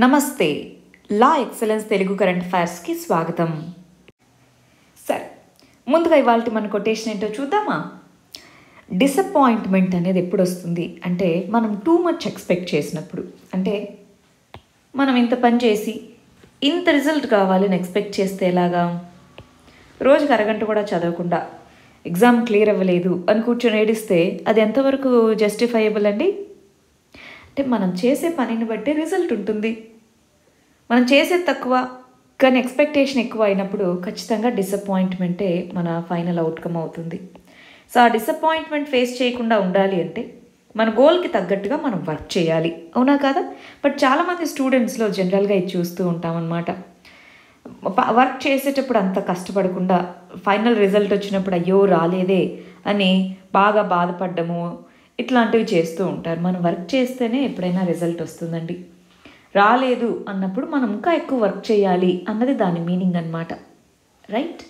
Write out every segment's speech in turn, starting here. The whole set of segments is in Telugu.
నమస్తే లా ఎక్సలెన్స్ తెలుగు కరెంట్ అఫైర్స్కి స్వాగతం సరే ముందుగా ఇవాళ మన కొటేషన్ ఏంటో చూద్దామా డిసప్పాయింట్మెంట్ అనేది ఎప్పుడు వస్తుంది అంటే మనం టూ మచ్ ఎక్స్పెక్ట్ చేసినప్పుడు అంటే మనం ఇంత పని చేసి ఇంత రిజల్ట్ కావాలని ఎక్స్పెక్ట్ చేస్తే ఎలాగా రోజుకి అరగంట కూడా చదవకుండా ఎగ్జామ్ క్లియర్ అవ్వలేదు అని కూర్చొని ఏడిస్తే అది ఎంతవరకు జస్టిఫైయబుల్ అండి అంటే మనం చేసే పనిని బట్టి రిజల్ట్ ఉంటుంది మనం చేసేది తక్కువ కానీ ఎక్స్పెక్టేషన్ ఎక్కువ అయినప్పుడు ఖచ్చితంగా డిసప్పాయింట్మెంటే మన ఫైనల్ అవుట్కమ్ అవుతుంది సో ఆ డిసప్పాయింట్మెంట్ ఫేస్ చేయకుండా ఉండాలి అంటే మన గోల్కి తగ్గట్టుగా మనం వర్క్ చేయాలి అవునా కాదా బట్ చాలామంది స్టూడెంట్స్లో జనరల్గా ఇది చూస్తూ ఉంటామన్నమాట వర్క్ చేసేటప్పుడు అంత కష్టపడకుండా ఫైనల్ రిజల్ట్ వచ్చినప్పుడు అయ్యో రాలేదే అని బాగా బాధపడ్డము ఇట్లాంటివి చేస్తూ ఉంటారు మనం వర్క్ చేస్తేనే ఎప్పుడైనా రిజల్ట్ వస్తుందండి రాలేదు అన్నప్పుడు మనం ఇంకా ఎక్కువ వర్క్ చేయాలి అన్నది దాని మీనింగ్ అనమాట రైట్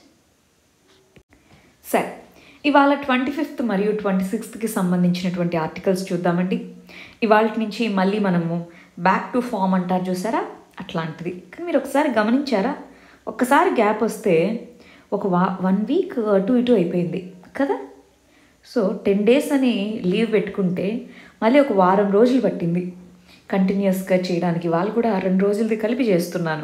సరే ఇవాళ ట్వంటీ ఫిఫ్త్ మరియు ట్వంటీ సిక్స్త్కి సంబంధించినటువంటి ఆర్టికల్స్ చూద్దామండి ఇవాళ నుంచి మళ్ళీ మనము బ్యాక్ టు ఫామ్ అంటారు చూసారా అట్లాంటిది కానీ మీరు ఒకసారి గమనించారా ఒక్కసారి గ్యాప్ వస్తే ఒక వా వన్ వీక్ అటు ఇటు అయిపోయింది కదా సో టెన్ డేస్ అని లీవ్ పెట్టుకుంటే మళ్ళీ ఒక వారం రోజులు పట్టింది కంటిన్యూస్గా చేయడానికి వాళ్ళు కూడా రెండు రోజులది కలిపి చేస్తున్నాను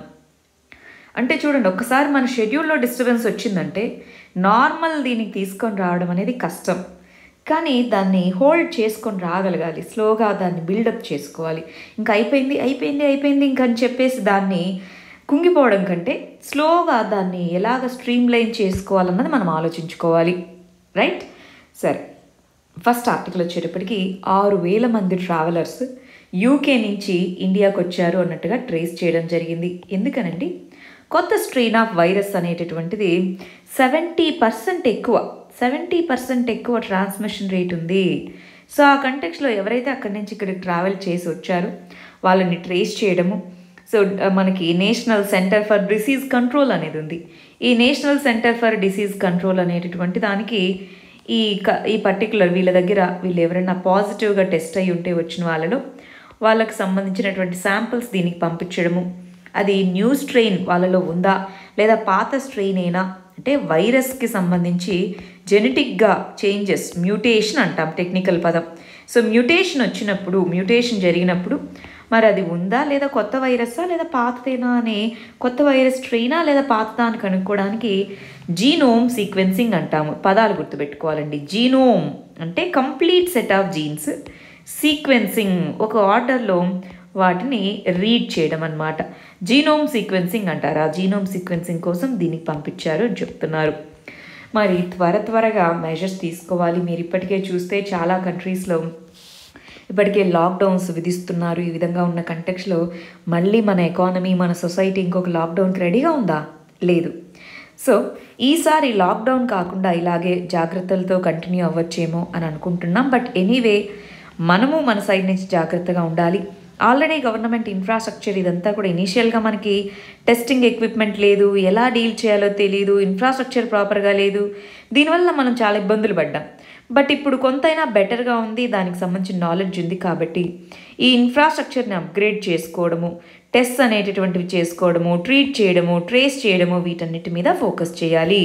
అంటే చూడండి ఒక్కసారి మన షెడ్యూల్లో డిస్టర్బెన్స్ వచ్చిందంటే నార్మల్ దీనికి తీసుకొని రావడం అనేది కష్టం కానీ దాన్ని హోల్డ్ చేసుకొని రాగలగాలి స్లోగా దాన్ని బిల్డప్ చేసుకోవాలి ఇంకా అయిపోయింది అయిపోయింది అయిపోయింది ఇంకని చెప్పేసి దాన్ని కుంగిపోవడం కంటే స్లోగా దాన్ని ఎలాగ స్ట్రీమ్ లైన్ చేసుకోవాలన్నది మనం ఆలోచించుకోవాలి రైట్ సరే ఫస్ట్ ఆర్టికల్ వచ్చేటప్పటికి ఆరు వేల మంది ట్రావెలర్స్ యూకే నుంచి ఇండియాకు వచ్చారు అన్నట్టుగా ట్రేస్ చేయడం జరిగింది ఎందుకనండి కొత్త స్ట్రెయిన్ ఆఫ్ వైరస్ అనేటటువంటిది సెవెంటీ పర్సెంట్ ఎక్కువ సెవెంటీ పర్సెంట్ ఎక్కువ ట్రాన్స్మిషన్ రేట్ ఉంది సో ఆ కంటెక్స్లో ఎవరైతే అక్కడి నుంచి ఇక్కడికి ట్రావెల్ చేసి వచ్చారో వాళ్ళని ట్రేస్ చేయడము సో మనకి national centre for disease control అనేది ఉంది ఈ national centre for disease control అనేటటువంటి దానికి ఈ క ఈ పర్టికులర్ వీళ్ళ దగ్గర వీళ్ళు ఎవరైనా పాజిటివ్గా టెస్ట్ అయ్యి ఉంటే వచ్చిన వాళ్ళలో వాళ్ళకి సంబంధించినటువంటి శాంపిల్స్ దీనికి పంపించడము అది న్యూ స్ట్రెయిన్ వాళ్ళలో ఉందా లేదా పాత స్ట్రెయిన్ అయినా అంటే వైరస్కి సంబంధించి జెనెటిక్గా చేంజెస్ మ్యూటేషన్ అంటాం టెక్నికల్ పదం సో మ్యూటేషన్ వచ్చినప్పుడు మ్యూటేషన్ జరిగినప్పుడు మరి అది ఉందా లేదా కొత్త వైరస్సా లేదా పాతదేనా అని కొత్త వైరస్ స్ట్రెయినా లేదా పాతదా అని కనుక్కోవడానికి జీనోమ్ సీక్వెన్సింగ్ అంటాము పదాలు గుర్తుపెట్టుకోవాలండి జీనోమ్ అంటే complete set of genes sequencing ఒక ఆర్డర్లో వాటిని రీడ్ చేయడం అనమాట జీనోమ్ సీక్వెన్సింగ్ అంటారు ఆ జీనోమ్ సీక్వెన్సింగ్ కోసం దీనికి పంపించారు అని చెప్తున్నారు మరి త్వర త్వరగా మెజర్స్ తీసుకోవాలి మీరు ఇప్పటికే చూస్తే చాలా కంట్రీస్లో ఇప్పటికే లాక్డౌన్స్ విధిస్తున్నారు ఈ విధంగా ఉన్న కంటెక్స్లో మళ్ళీ మన ఎకానమీ మన సొసైటీ ఇంకొక లాక్డౌన్కి రెడీగా ఉందా లేదు సో ఈసారి లాక్డౌన్ కాకుండా ఇలాగే జాగ్రత్తలతో కంటిన్యూ అవ్వచ్చేమో అని అనుకుంటున్నాం బట్ ఎనీవే మనము మన సైడ్ నుంచి జాగ్రత్తగా ఉండాలి ఆల్రెడీ గవర్నమెంట్ ఇన్ఫ్రాస్ట్రక్చర్ ఇదంతా కూడా ఇనీషియల్గా మనకి టెస్టింగ్ ఎక్విప్మెంట్ లేదు ఎలా డీల్ చేయాలో తెలియదు ఇన్ఫ్రాస్ట్రక్చర్ ప్రాపర్గా లేదు దీనివల్ల మనం చాలా ఇబ్బందులు పడ్డాం బట్ ఇప్పుడు కొంతైనా బెటర్గా ఉంది దానికి సంబంధించిన నాలెడ్జ్ ఉంది కాబట్టి ఈ ఇన్ఫ్రాస్ట్రక్చర్ని అప్గ్రేడ్ చేసుకోవడము టెస్ట్ అనేటటువంటివి చేసుకోవడము ట్రీట్ చేయడము ట్రేస్ చేయడము వీటన్నిటి మీద ఫోకస్ చేయాలి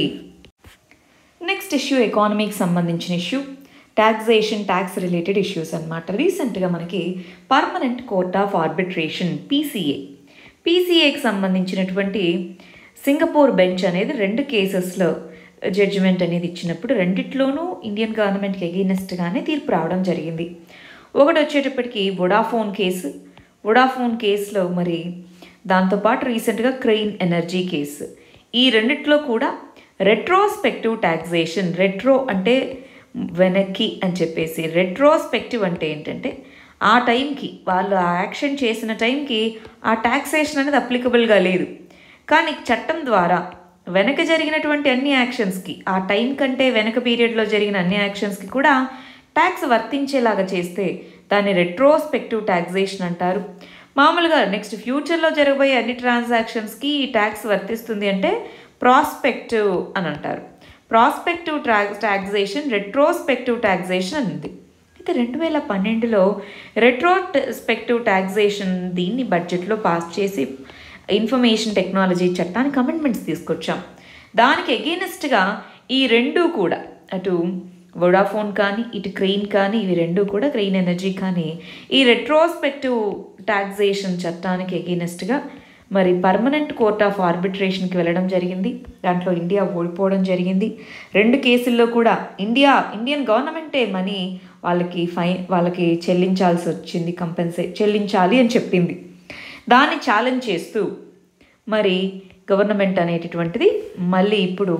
నెక్స్ట్ ఇష్యూ ఎకానమీకి సంబంధించిన issue taxation tax related issues అనమాట రీసెంట్గా మనకి permanent court of arbitration PCA పీసీఏకి సంబంధించినటువంటి సింగపూర్ బెంచ్ అనేది రెండు కేసెస్లో జడ్జిమెంట్ అనేది ఇచ్చినప్పుడు రెండిట్లోనూ ఇండియన్ గవర్నమెంట్కి ఎగెయినెస్ట్గానే తీర్పు రావడం జరిగింది ఒకటి వచ్చేటప్పటికి వొడాఫోన్ కేసు వొడాఫోన్ కేసులో మరి దాంతోపాటు రీసెంట్గా క్రెయిన్ ఎనర్జీ కేసు ఈ రెండిట్లో కూడా రెట్రోస్పెక్టివ్ ట్యాక్సేషన్ రెట్రో అంటే వెనక్కి అని చెప్పేసి రెట్రోస్పెక్టివ్ అంటే ఏంటంటే ఆ టైంకి వాళ్ళు ఆ యాక్షన్ చేసిన టైంకి ఆ ట్యాక్సేషన్ అనేది అప్లికబుల్గా లేదు కానీ చట్టం ద్వారా వెనక జరిగినటువంటి అన్ని యాక్షన్స్కి ఆ టైం కంటే వెనక పీరియడ్లో జరిగిన అన్ని యాక్షన్స్కి కూడా ట్యాక్స్ వర్తించేలాగా చేస్తే దాన్ని రెట్రోస్పెక్టివ్ ట్యాక్సేషన్ అంటారు మామూలుగా నెక్స్ట్ ఫ్యూచర్లో జరగబోయే అన్ని ట్రాన్సాక్షన్స్కి ఈ ట్యాక్స్ వర్తిస్తుంది అంటే ప్రాస్పెక్టివ్ అని అంటారు prospective tax taxation retrospective taxation అని ఉంది ఇక రెండు వేల పన్నెండులో రెట్రోస్పెక్టివ్ ట్యాక్సేషన్ దీన్ని బడ్జెట్లో పాస్ చేసి ఇన్ఫర్మేషన్ టెక్నాలజీ చట్టానికి అమెండ్మెంట్స్ తీసుకొచ్చాం దానికి ఎగెయినెస్ట్గా ఈ రెండు కూడా అటు వొడాఫోన్ కానీ ఇటు క్రెయిన్ కానీ ఇవి రెండు కూడా క్రెయిన్ ఎనర్జీ కానీ ఈ రెట్రోస్పెక్టివ్ ట్యాక్సేషన్ చట్టానికి ఎగెయినెస్ట్గా మరి పర్మనెంట్ కోర్ట్ ఆఫ్ ఆర్బిట్రేషన్కి వెళ్ళడం జరిగింది దాంట్లో ఇండియా ఓడిపోవడం జరిగింది రెండు కేసుల్లో కూడా ఇండియా ఇండియన్ గవర్నమెంటే మనీ వాళ్ళకి ఫైన్ వాళ్ళకి చెల్లించాల్సి వచ్చింది కంపెన్సే చెల్లించాలి అని చెప్పింది దాన్ని ఛాలెంజ్ చేస్తూ మరి గవర్నమెంట్ అనేటటువంటిది మళ్ళీ ఇప్పుడు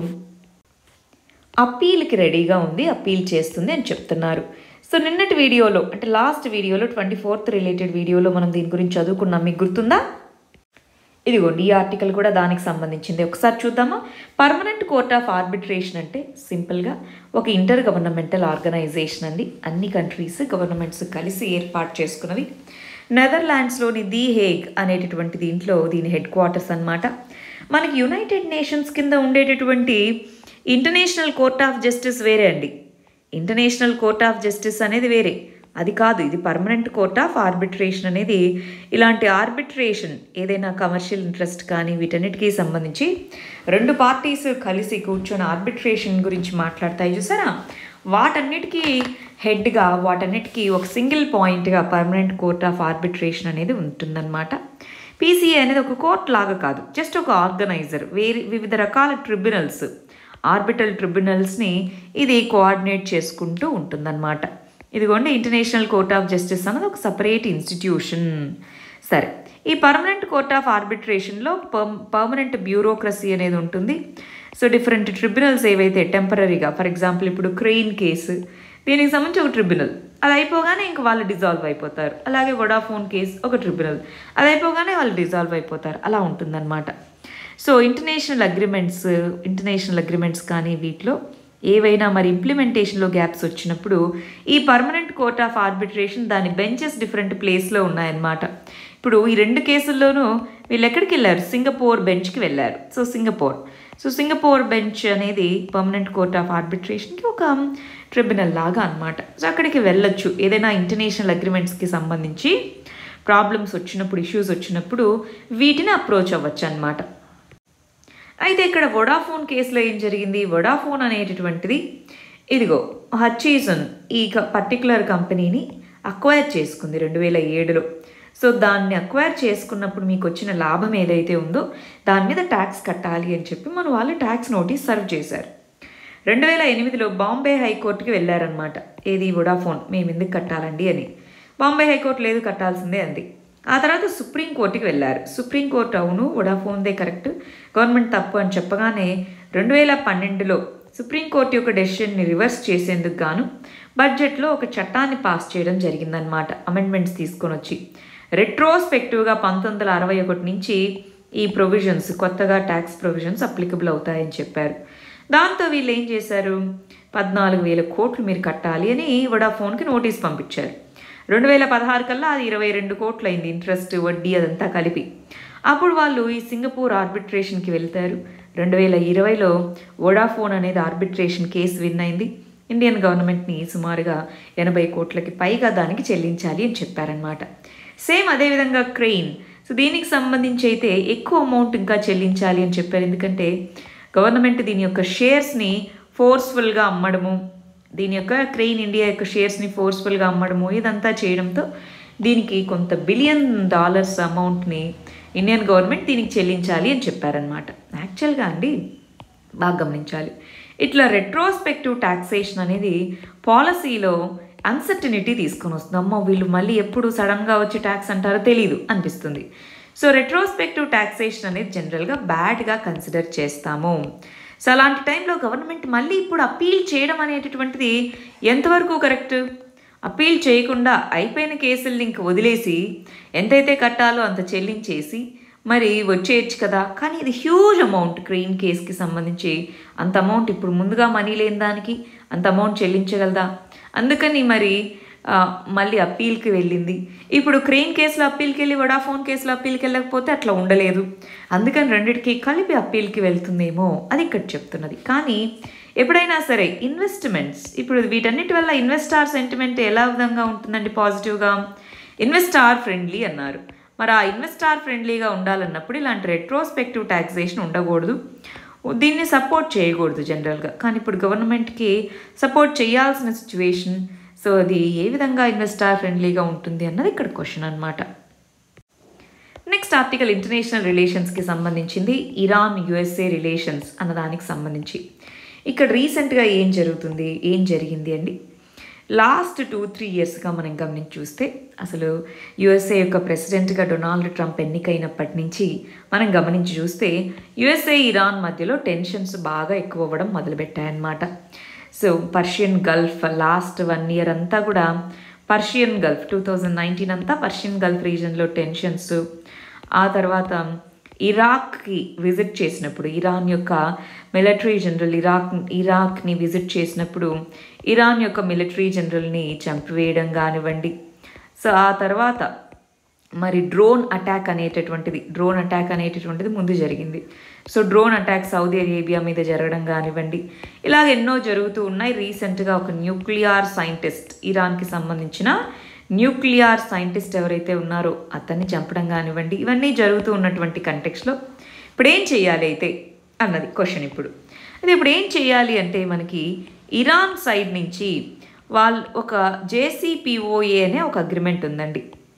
అప్పీల్కి రెడీగా ఉంది అప్పీల్ చేస్తుంది అని చెప్తున్నారు సో నిన్నటి వీడియోలో అంటే లాస్ట్ వీడియోలో ట్వంటీ ఫోర్త్ రిలేటెడ్ వీడియోలో మనం దీని గురించి చదువుకున్నాం మీకు గుర్తుందా ఇదిగోండి ఈ ఆర్టికల్ కూడా దానికి సంబంధించింది ఒకసారి చూద్దామా పర్మనెంట్ కోర్ట్ ఆఫ్ ఆర్బిట్రేషన్ అంటే సింపుల్గా ఒక ఇంటర్ గవర్నమెంటల్ ఆర్గనైజేషన్ అండి అన్ని కంట్రీస్ గవర్నమెంట్స్ కలిసి ఏర్పాటు చేసుకున్నవి నెదర్లాండ్స్లోని ది హేగ్ అనేటటువంటి దీంట్లో దీని హెడ్ క్వార్టర్స్ అన్నమాట మనకి యునైటెడ్ నేషన్స్ కింద ఉండేటటువంటి ఇంటర్నేషనల్ కోర్ట్ ఆఫ్ జస్టిస్ వేరే అండి ఇంటర్నేషనల్ కోర్ట్ ఆఫ్ జస్టిస్ అనేది వేరే అది కాదు ఇది పర్మనెంట్ కోర్ట్ ఆఫ్ ఆర్బిట్రేషన్ అనేది ఇలాంటి ఆర్బిట్రేషన్ ఏదైనా కమర్షియల్ ఇంట్రెస్ట్ కానీ వీటన్నిటికీ సంబంధించి రెండు పార్టీస్ కలిసి కూర్చొని ఆర్బిట్రేషన్ గురించి మాట్లాడతాయి చూసారా వాటన్నిటికీ హెడ్గా వాటన్నిటికీ ఒక సింగిల్ పాయింట్గా పర్మనెంట్ కోర్ట్ ఆఫ్ ఆర్బిట్రేషన్ అనేది ఉంటుందన్నమాట పీసీఏ అనేది ఒక కోర్ట్ లాగా కాదు జస్ట్ ఒక ఆర్గనైజర్ వేరే వివిధ రకాల ట్రిబ్యునల్స్ ఆర్బిటల్ ట్రిబ్యునల్స్ని ఇది కోఆర్డినేట్ చేసుకుంటూ ఉంటుందన్నమాట ఇదిగోండి ఇంటర్నేషనల్ కోర్ట్ ఆఫ్ జస్టిస్ అన్నది ఒక సపరేట్ ఇన్స్టిట్యూషన్ సరే ఈ పర్మనెంట్ కోర్ట్ ఆఫ్ ఆర్బిట్రేషన్లో పర్మ్ పర్మనెంట్ బ్యూరోక్రసీ అనేది ఉంటుంది సో డిఫరెంట్ ట్రిబ్యునల్స్ ఏవైతే టెంపరీగా ఫర్ ఎగ్జాంపుల్ ఇప్పుడు క్రెయిన్ కేసు దీనికి సంబంధించి ఒక ట్రిబ్యునల్ అది అయిపోగానే ఇంక వాళ్ళు డిజాల్వ్ అయిపోతారు అలాగే వొడాఫోన్ కేసు ఒక ట్రిబ్యునల్ అది అయిపోగానే వాళ్ళు డిజాల్వ్ అయిపోతారు అలా ఉంటుందన్నమాట so international agreements international agreements కానీ వీటిలో ఏవైనా మరి ఇంప్లిమెంటేషన్లో గ్యాప్స్ వచ్చినప్పుడు ఈ పర్మనెంట్ కోర్ట్ ఆఫ్ ఆర్బిట్రేషన్ దాని బెంచెస్ డిఫరెంట్ ప్లేస్లో ఉన్నాయన్నమాట ఇప్పుడు ఈ రెండు కేసుల్లోనూ వీళ్ళు ఎక్కడికి వెళ్ళారు సింగపూర్ బెంచ్కి వెళ్ళారు so Singapore so Singapore bench అనేది పర్మనెంట్ కోర్ట్ ఆఫ్ ఆర్బిట్రేషన్కి ఒక ట్రిబ్యునల్ లాగా అనమాట సో అక్కడికి వెళ్ళొచ్చు ఏదైనా ఇంటర్నేషనల్ అగ్రిమెంట్స్కి సంబంధించి ప్రాబ్లమ్స్ వచ్చినప్పుడు ఇష్యూస్ వచ్చినప్పుడు వీటిని అప్రోచ్ అవ్వచ్చు అనమాట అయితే ఇక్కడ వొడాఫోన్ కేసులో ఏం జరిగింది వొడాఫోన్ అనేటటువంటిది ఇదిగో హచ్చీసన్ ఈ పర్టికులర్ కంపెనీని అక్వైర్ చేసుకుంది రెండు వేల ఏడులో సో దాన్ని అక్వైర్ చేసుకున్నప్పుడు మీకు వచ్చిన లాభం ఏదైతే ఉందో దాని మీద ట్యాక్స్ కట్టాలి అని చెప్పి మన వాళ్ళు ట్యాక్స్ నోటీస్ సర్వ్ చేశారు రెండు వేల ఎనిమిదిలో బాంబే హైకోర్టుకి వెళ్ళారనమాట ఏది వొడాఫోన్ మేము ఎందుకు కట్టాలండి అని బాంబే హైకోర్టు లేదు కట్టాల్సిందే అంది ఆ తర్వాత సుప్రీంకోర్టుకి వెళ్ళారు సుప్రీంకోర్టు అవును వొడాఫోన్దే కరెక్ట్ గవర్నమెంట్ తప్పు అని చెప్పగానే రెండు వేల పన్నెండులో సుప్రీంకోర్టు యొక్క డెసిషన్ని రివర్స్ చేసేందుకు గాను బడ్జెట్లో ఒక చట్టాన్ని పాస్ చేయడం జరిగిందనమాట అమెండ్మెంట్స్ తీసుకొని వచ్చి రెట్రోస్పెక్టివ్గా పంతొమ్మిది వందల అరవై ఒకటి నుంచి ఈ ప్రొవిజన్స్ కొత్తగా ట్యాక్స్ ప్రొవిజన్స్ అప్లికబుల్ అవుతాయని చెప్పారు దాంతో వీళ్ళు ఏం చేశారు పద్నాలుగు వేల కోట్లు మీరు కట్టాలి అని వొడాఫోన్కి నోటీస్ పంపించారు రెండు వేల పదహారు కల్లా అది ఇరవై రెండు కోట్లు అయింది ఇంట్రెస్ట్ వడ్డీ అదంతా కలిపి అప్పుడు వాళ్ళు ఈ సింగపూర్ ఆర్బిట్రేషన్కి వెళ్తారు రెండు వేల ఇరవైలో వొడాఫోన్ అనేది ఆర్బిట్రేషన్ కేసు విన్ అయింది ఇండియన్ గవర్నమెంట్ని సుమారుగా ఎనభై కోట్లకి పైగా దానికి చెల్లించాలి అని చెప్పారనమాట సేమ్ అదేవిధంగా క్రెయిన్ సో దీనికి సంబంధించి అయితే ఎక్కువ అమౌంట్ ఇంకా చెల్లించాలి అని చెప్పారు ఎందుకంటే గవర్నమెంట్ దీని యొక్క షేర్స్ని ఫోర్స్ఫుల్గా అమ్మడము దీని యొక్క క్రెయిన్ ఇండియా యొక్క షేర్స్ని ఫోర్స్ఫుల్గా అమ్మడము ఇదంతా చేయడంతో దీనికి కొంత బిలియన్ డాలర్స్ అమౌంట్ని ఇండియన్ గవర్నమెంట్ దీనికి చెల్లించాలి అని చెప్పారనమాట యాక్చువల్గా అండి బాగా గమనించాలి ఇట్లా రెట్రోస్పెక్టివ్ ట్యాక్సేషన్ అనేది పాలసీలో అన్సర్టినిటీ తీసుకొని వస్తుంది అమ్మో వీళ్ళు మళ్ళీ ఎప్పుడు సడన్గా వచ్చి ట్యాక్స్ అంటారో తెలియదు అనిపిస్తుంది సో రెట్రోస్పెక్టివ్ ట్యాక్సేషన్ అనేది జనరల్గా బ్యాడ్గా కన్సిడర్ చేస్తాము సో అలాంటి టైంలో గవర్నమెంట్ మళ్ళీ ఇప్పుడు అప్పీల్ చేయడం అనేటటువంటిది ఎంతవరకు కరెక్ట్ అప్పీల్ చేయకుండా అయిపోయిన కేసుల్ని ఇంక వదిలేసి ఎంతైతే కట్టాలో అంత చెల్లించేసి మరి వచ్చేయచ్చు కదా కానీ ఇది హ్యూజ్ అమౌంట్ క్రెయిన్ కేసుకి సంబంధించి అంత అమౌంట్ ఇప్పుడు ముందుగా మనీ లేని దానికి అంత అమౌంట్ చెల్లించగలదా అందుకని మరి ఆ, మళ్ళీ అప్పీల్కి వెళ్ళింది ఇప్పుడు క్రెయిన్ కేసులో అప్పీల్కి వెళ్ళి వడాఫోన్ కేసులో అప్పీల్కి వెళ్ళకపోతే అట్లా ఉండలేదు అందుకని రెండిటికి కలిపి అప్పీల్కి వెళ్తుందేమో అది ఇక్కడ చెప్తున్నది కానీ ఎప్పుడైనా సరే ఇన్వెస్ట్మెంట్స్ ఇప్పుడు వీటన్నిటి వల్ల ఇన్వెస్టార్ సెంటిమెంట్ ఎలా విధంగా ఉంటుందండి పాజిటివ్గా ఇన్వెస్టార్ ఫ్రెండ్లీ అన్నారు మరి ఆ ఇన్వెస్టార్ ఫ్రెండ్లీగా ఉండాలన్నప్పుడు ఇలాంటి రెట్రోస్పెక్టివ్ ట్యాక్సేషన్ ఉండకూడదు దీన్ని సపోర్ట్ చేయకూడదు జనరల్గా కానీ ఇప్పుడు గవర్నమెంట్కి సపోర్ట్ చేయాల్సిన సిచ్యువేషన్ సో అది ఏ విధంగా ఇన్వెస్టార్ ఫ్రెండ్లీగా ఉంటుంది అన్నది ఇక్కడ క్వశ్చన్ అనమాట నెక్స్ట్ ఆర్టికల్ ఇంటర్నేషనల్ రిలేషన్స్కి సంబంధించింది ఇరాన్ యుఎస్ఏ రిలేషన్స్ అన్నదానికి సంబంధించి ఇక్కడ రీసెంట్గా ఏం జరుగుతుంది ఏం జరిగింది అండి లాస్ట్ టూ త్రీ ఇయర్స్గా మనం గమనించి చూస్తే అసలు యుఎస్ఏ యొక్క ప్రెసిడెంట్గా డొనాల్డ్ ట్రంప్ ఎన్నికైనప్పటి నుంచి మనం గమనించి చూస్తే యుఎస్ఏ ఇరాన్ మధ్యలో టెన్షన్స్ బాగా ఎక్కువ అవ్వడం మొదలుపెట్టాయన్నమాట so Persian Gulf last one year అంతా కూడా Persian Gulf two thousand nineteen అంతా పర్షియన్ గల్ఫ్ రీజన్లో టెన్షన్స్ ఆ తర్వాత ఇరాక్కి విజిట్ చేసినప్పుడు ఇరాన్ యొక్క మిలిటరీ జనరల్ ఇరాక్ ఇరాక్ని విజిట్ చేసినప్పుడు ఇరాన్ యొక్క మిలిటరీ జనరల్ని చంపివేయడం కానివ్వండి సో ఆ తర్వాత మరి డ్రోన్ అటాక్ అనేటటువంటిది డ్రోన్ అటాక్ అనేటటువంటిది ముందు జరిగింది so drone attack Saudi Arabia మీద జరగడం కానివ్వండి ఇలాగ ఎన్నో జరుగుతూ ఉన్నాయి రీసెంట్గా ఒక న్యూక్లియర్ సైంటిస్ట్ ఇరాన్కి సంబంధించిన న్యూక్లియర్ సైంటిస్ట్ ఎవరైతే ఉన్నారో అతన్ని చంపడం కానివ్వండి ఇవన్నీ జరుగుతూ ఉన్నటువంటి కంటెక్స్లో ఇప్పుడు ఏం చేయాలి అయితే అన్నది క్వశ్చన్ ఇప్పుడు అయితే ఇప్పుడు ఏం చేయాలి అంటే మనకి ఇరాన్ సైడ్ నుంచి వాళ్ళు ఒక జేసీపీఓఏ అనే ఒక అగ్రిమెంట్ ఉందండి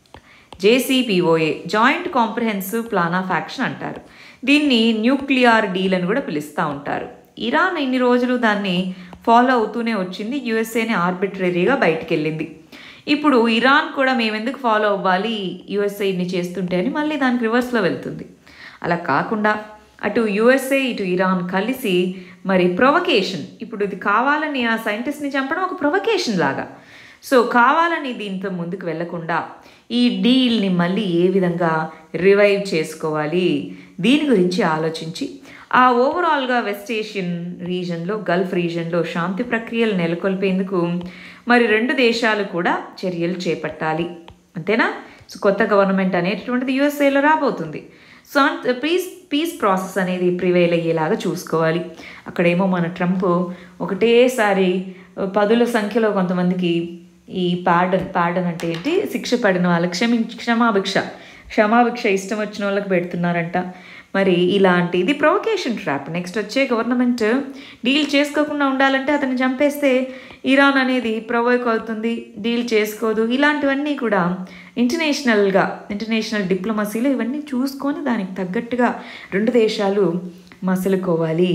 JCPOA joint comprehensive plan of action అంటారు దీన్ని న్యూక్లియర్ డీల్ అని కూడా పిలుస్తూ ఉంటారు ఇరాన్ ఇన్ని రోజులు దాన్ని ఫాలో అవుతూనే వచ్చింది యుఎస్ఏని ఆర్బిట్రరీగా బయటికి వెళ్ళింది ఇప్పుడు ఇరాన్ కూడా మేము ఎందుకు ఫాలో అవ్వాలి యుఎస్ఏ ఇన్ని చేస్తుంటే అని మళ్ళీ దానికి రివర్స్లో వెళ్తుంది అలా కాకుండా అటు యుఎస్ఏ ఇటు ఇరాన్ కలిసి మరి ప్రొవకేషన్ ఇప్పుడు ఇది కావాలని ఆ సైంటిస్ట్ని చంపడం ఒక ప్రొవకేషన్ లాగా సో కావాలని దీంతో ముందుకు వెళ్లకుండా ఈ డీల్ని మళ్ళీ ఏ విధంగా రివైవ్ చేసుకోవాలి దీని గురించి ఆలోచించి ఆ ఓవరాల్గా వెస్ట్ ఏషియన్ రీజన్లో గల్ఫ్ రీజన్లో శాంతి ప్రక్రియలు నెలకొల్పేందుకు మరి రెండు దేశాలు కూడా చర్యలు చేపట్టాలి అంతేనా సో కొత్త గవర్నమెంట్ అనేటటువంటిది యుఎస్ఏలో రాబోతుంది సో పీస్ పీస్ ప్రాసెస్ అనేది ప్రివైల్ అయ్యేలాగా చూసుకోవాలి అక్కడేమో మన ట్రంప్ ఒకటేసారి పదుల సంఖ్యలో కొంతమందికి ఈ పాడన్ పాడన్ అంటే ఏంటి శిక్ష పడిన వాళ్ళకి క్షమి క్షమాభిక్ష క్షమాభిక్ష ఇష్టం వచ్చిన వాళ్ళకి పెడుతున్నారంట మరి ఇలాంటి ఇది ప్రొవకేషన్ ట్రాప్ నెక్స్ట్ వచ్చే గవర్నమెంట్ డీల్ చేసుకోకుండా ఉండాలంటే అతన్ని చంపేస్తే ఇరాన్ అనేది ప్రొవోక్ అవుతుంది డీల్ చేసుకోదు ఇలాంటివన్నీ కూడా ఇంటర్నేషనల్గా ఇంటర్నేషనల్ డిప్లొమసీలో ఇవన్నీ చూసుకొని దానికి తగ్గట్టుగా రెండు దేశాలు మసలుకోవాలి